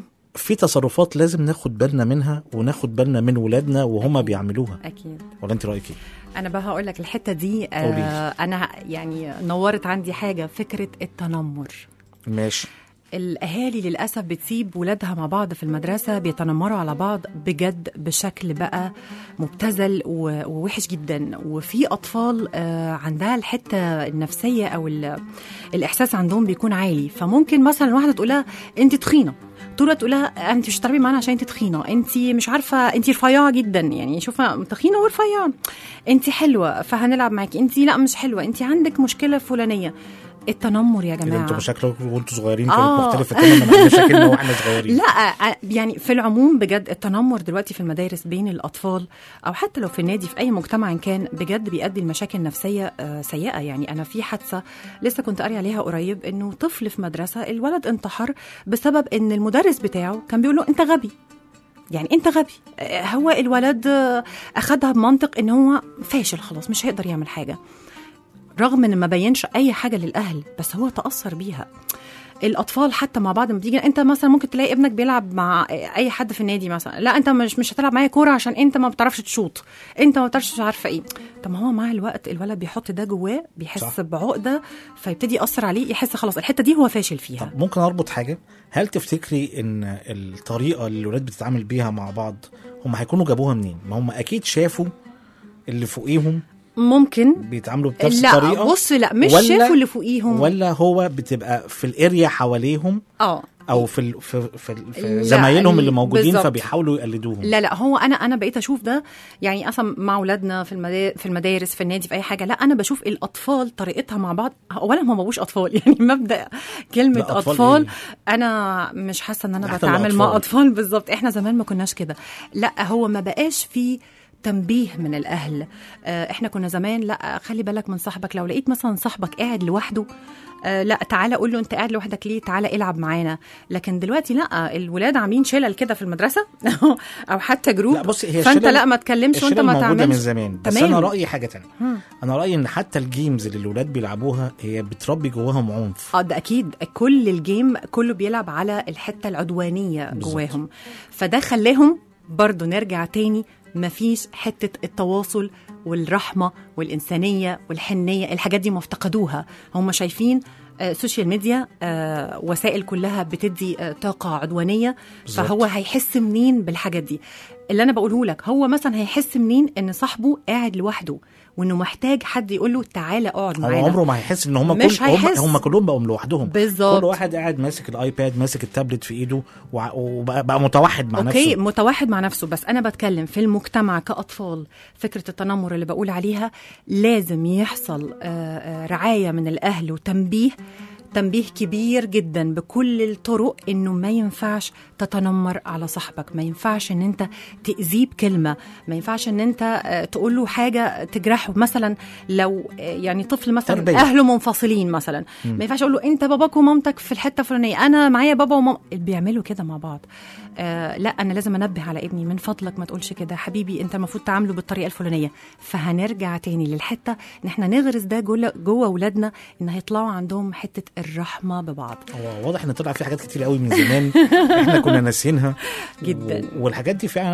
في تصرفات لازم ناخد بالنا منها وناخد بالنا من ولادنا وهما بيعملوها اكيد ولا انت رايك ايه انا بقى هقول لك الحته دي قولي. آه انا يعني نورت عندي حاجه فكره التنمر ماشي الاهالي للاسف بتسيب ولادها مع بعض في المدرسه بيتنمروا على بعض بجد بشكل بقى مبتذل و- ووحش جدا وفي اطفال آه، عندها الحته النفسيه او ال- الاحساس عندهم بيكون عالي فممكن مثلا واحده تقول لها انت تخينه طول الوقت تقول لها انت مش هتتعاملي معانا عشان انت تخينه انت مش عارفه انت رفيعه جدا يعني شوفها تخينه ورفيعه انت حلوه فهنلعب معاكي انت لا مش حلوه انت عندك مشكله فلانيه التنمر يا كده جماعه انتوا مشاكلكم وانتوا صغيرين كانت آه. مختلفه تماما عن مشاكلنا واحنا صغيرين لا آه، يعني في العموم بجد التنمر دلوقتي في المدارس بين الاطفال او حتى لو في النادي في اي مجتمع إن كان بجد بيؤدي لمشاكل نفسيه آه، سيئه يعني انا في حادثه لسه كنت قاري عليها قريب انه طفل في مدرسه الولد انتحر بسبب ان المدرس بتاعه كان بيقول له انت غبي يعني انت غبي آه، هو الولد آه، اخدها بمنطق ان هو فاشل خلاص مش هيقدر يعمل حاجه رغم ان ما بينش اي حاجه للاهل بس هو تاثر بيها الاطفال حتى مع بعض لما بتيجي انت مثلا ممكن تلاقي ابنك بيلعب مع اي حد في النادي مثلا لا انت مش مش هتلعب معايا كوره عشان انت ما بتعرفش تشوط انت ما بتعرفش مش عارفه ايه طب ما هو مع الوقت الولد بيحط ده جواه بيحس صح. صح. بعقده فيبتدي ياثر عليه يحس خلاص الحته دي هو فاشل فيها ممكن اربط حاجه هل تفتكري ان الطريقه اللي الولاد بتتعامل بيها مع بعض هم هيكونوا جابوها منين ما هم اكيد شافوا اللي فوقيهم ممكن بيتعاملوا بنفس لا الطريقه بص لا مش ولا- شافوا اللي فوقيهم ولا هو بتبقى في الاريا حواليهم اه او في ال- في في, في لا، زمايلهم اللي موجودين بالظبط. فبيحاولوا يقلدوهم لا لا هو انا انا بقيت اشوف ده يعني اصلا مع اولادنا في المدا- في المدارس في النادي في اي حاجه لا انا بشوف الاطفال طريقتها مع بعض اولا هم ما بقوش اطفال يعني مبدا كلمه لا، أطفال اطفال, إيه؟ انا مش حاسه ان انا إحنا بتعامل الأطفال. مع اطفال بالظبط احنا زمان ما كناش كده لا هو ما بقاش في تنبيه من الاهل آه، احنا كنا زمان لا خلي بالك من صاحبك لو لقيت مثلا صاحبك قاعد لوحده آه، لا تعالى قول له انت قاعد لوحدك ليه تعالى العب معانا لكن دلوقتي لا الولاد عاملين شلل كده في المدرسه او حتى جروب لا بصي هي فانت الشلل- لا ما تكلمش وانت الشلل ما موجوده تعملش من زمان بس تمام. انا رايي حاجه تانية مم. انا رايي ان حتى الجيمز اللي الولاد بيلعبوها هي بتربي جواهم عنف اه ده اكيد كل الجيم كله بيلعب على الحته العدوانيه بالظبط. جواهم فده خلاهم برضو نرجع تاني مفيش حته التواصل والرحمه والانسانيه والحنيه الحاجات دي ما افتقدوها هم شايفين آه، سوشيال ميديا آه، وسائل كلها بتدي آه، طاقه عدوانيه بالظبط. فهو هيحس منين بالحاجات دي اللي انا بقوله لك هو مثلا هيحس منين ان صاحبه قاعد لوحده وانه محتاج حد يقول له تعالى اقعد هو معانا عمره ما هيحس ان هم مش كل هم, هيحس. هم كلهم بقوا لوحدهم بالظبط. كل واحد قاعد ماسك الايباد ماسك التابلت في ايده وع- وبقى بقى متوحد مع اوكي نفسه متوحد مع نفسه بس انا بتكلم في المجتمع كاطفال فكره التنمر اللي بقول عليها لازم يحصل آه، آه، رعايه من الاهل وتنبيه تنبيه كبير جدا بكل الطرق انه ما ينفعش تتنمر على صاحبك ما ينفعش ان انت تاذيه بكلمه ما ينفعش ان انت آه، تقول له حاجه تجرحه مثلا لو آه، يعني طفل مثلا تربية. اهله منفصلين مثلا ما ينفعش اقول له انت باباك ومامتك في الحته الفلانيه انا معايا بابا وماما بيعملوا كده مع بعض آه لا انا لازم انبه على ابني من فضلك ما تقولش كده حبيبي انت المفروض تعامله بالطريقه الفلانيه فهنرجع تاني للحته ان احنا نغرس ده جوه جوه اولادنا ان هيطلعوا عندهم حته الرحمه ببعض هو واضح ان طلع في حاجات كتير قوي من زمان احنا كنا ناسينها جدا. و- والحاجات دي فعلا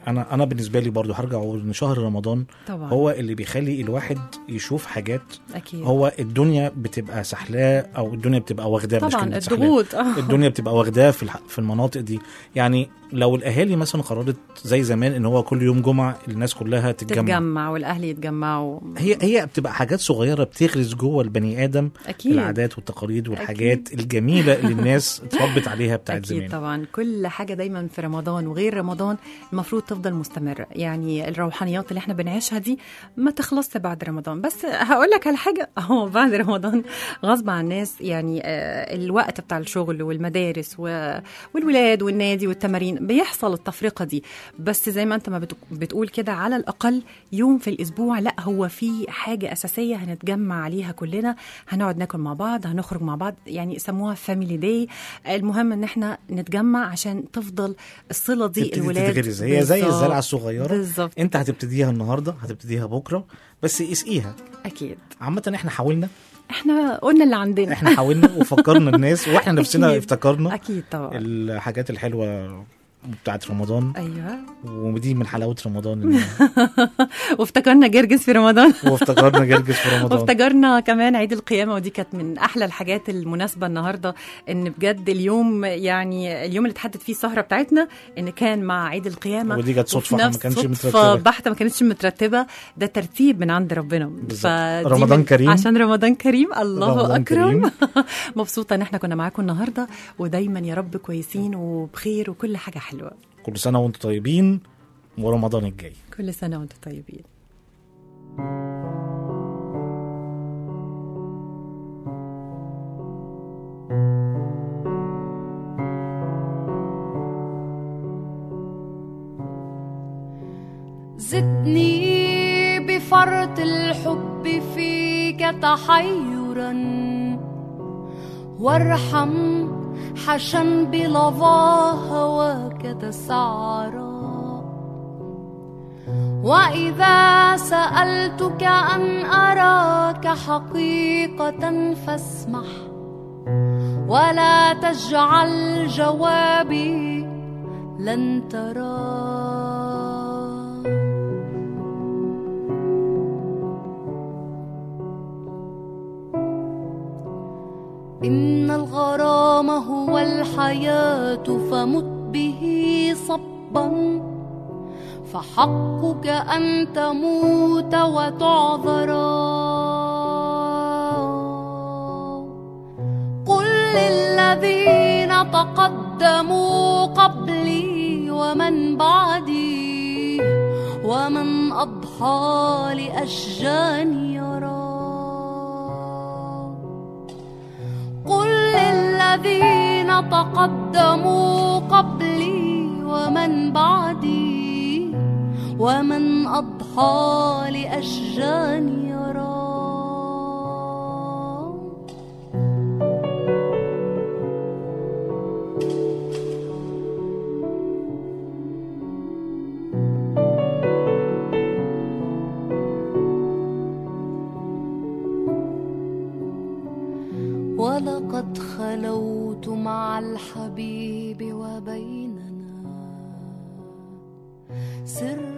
انا انا بالنسبه لي برضو هرجع اقول ان شهر رمضان طبعا هو اللي بيخلي الواحد يشوف حاجات اكيد هو الدنيا بتبقى سحلاه او الدنيا بتبقى واخداه مش طبعا كلمة سحلاه. الضغوط آه. الدنيا بتبقى واخداه في الح- في المناطق دي يعني لو الاهالي مثلا قررت زي زمان ان هو كل يوم جمعه الناس كلها تتجمع, تتجمع والاهل يتجمعوا هي هي بتبقى حاجات صغيره بتغرس جوه البني ادم اكيد العادات والتقاليد والحاجات الجميله اللي الناس اتربت عليها بتاعت أكيد زمان طبعا كل حاجة دايما في رمضان وغير رمضان المفروض تفضل مستمرة يعني الروحانيات اللي احنا بنعيشها دي ما تخلصش بعد رمضان بس هقول لك على حاجة اهو بعد رمضان غصب عن الناس يعني آه، الوقت بتاع الشغل والمدارس و- والولاد والنادي والتمارين بيحصل التفرقة دي بس زي ما انت ما بت- بتقول كده على الأقل يوم في الأسبوع لا هو في حاجة أساسية هنتجمع عليها كلنا هنقعد ناكل مع بعض هنخرج مع بعض يعني سموها فاميلي داي المهم ان احنا نتجمع عشان تفضل الصله دي تبتدي الولاد تتغرس هي زي بالظبط. الزرعه الصغيره بالظبط انت هتبتديها النهارده هتبتديها بكره بس اسقيها اكيد عامه احنا حاولنا احنا قلنا اللي عندنا احنا حاولنا وفكرنا الناس واحنا نفسنا أكيد. افتكرنا اكيد طبعا الحاجات الحلوه بتاعت رمضان ايوه ودي من حلاوه رمضان وافتكرنا جرجس في رمضان وافتكرنا جرجس في رمضان وافتكرنا كمان عيد القيامة ودي كانت من أحلى الحاجات المناسبة النهاردة إن بجد اليوم يعني اليوم اللي اتحدد فيه السهرة بتاعتنا إن كان مع عيد القيامة ودي جت وفي صدفة، ما نفس كانتش صدفة مترتبة. بحتة ما كانتش مترتبة ده ترتيب من عند ربنا فدي رمضان من- كريم. عشان رمضان كريم الله رمضان أكرم كريم. مبسوطة إن احنا كنا معاكم النهاردة ودايما يا رب كويسين وبخير وكل حاجة حلوة كل سنه وانتم طيبين ورمضان الجاي كل سنة وانتم طيبين زدني بفرط الحب فيك تحيرا وارحم حشا بلظى هواك تسعرا وإذا سألتك أن أراك حقيقة فاسمح ولا تجعل جوابي لن ترى إن الغرام هو الحياة فمت به صبا فحقك أن تموت وتعذرا قل للذين تقدموا قبلي ومن بعدي ومن أضحى لأشجان يرى قل للذين تقدموا قبلي ومن بعدي ومن أضحى لأشجان يرى ولقد خلوت مع الحبيب وبيننا سر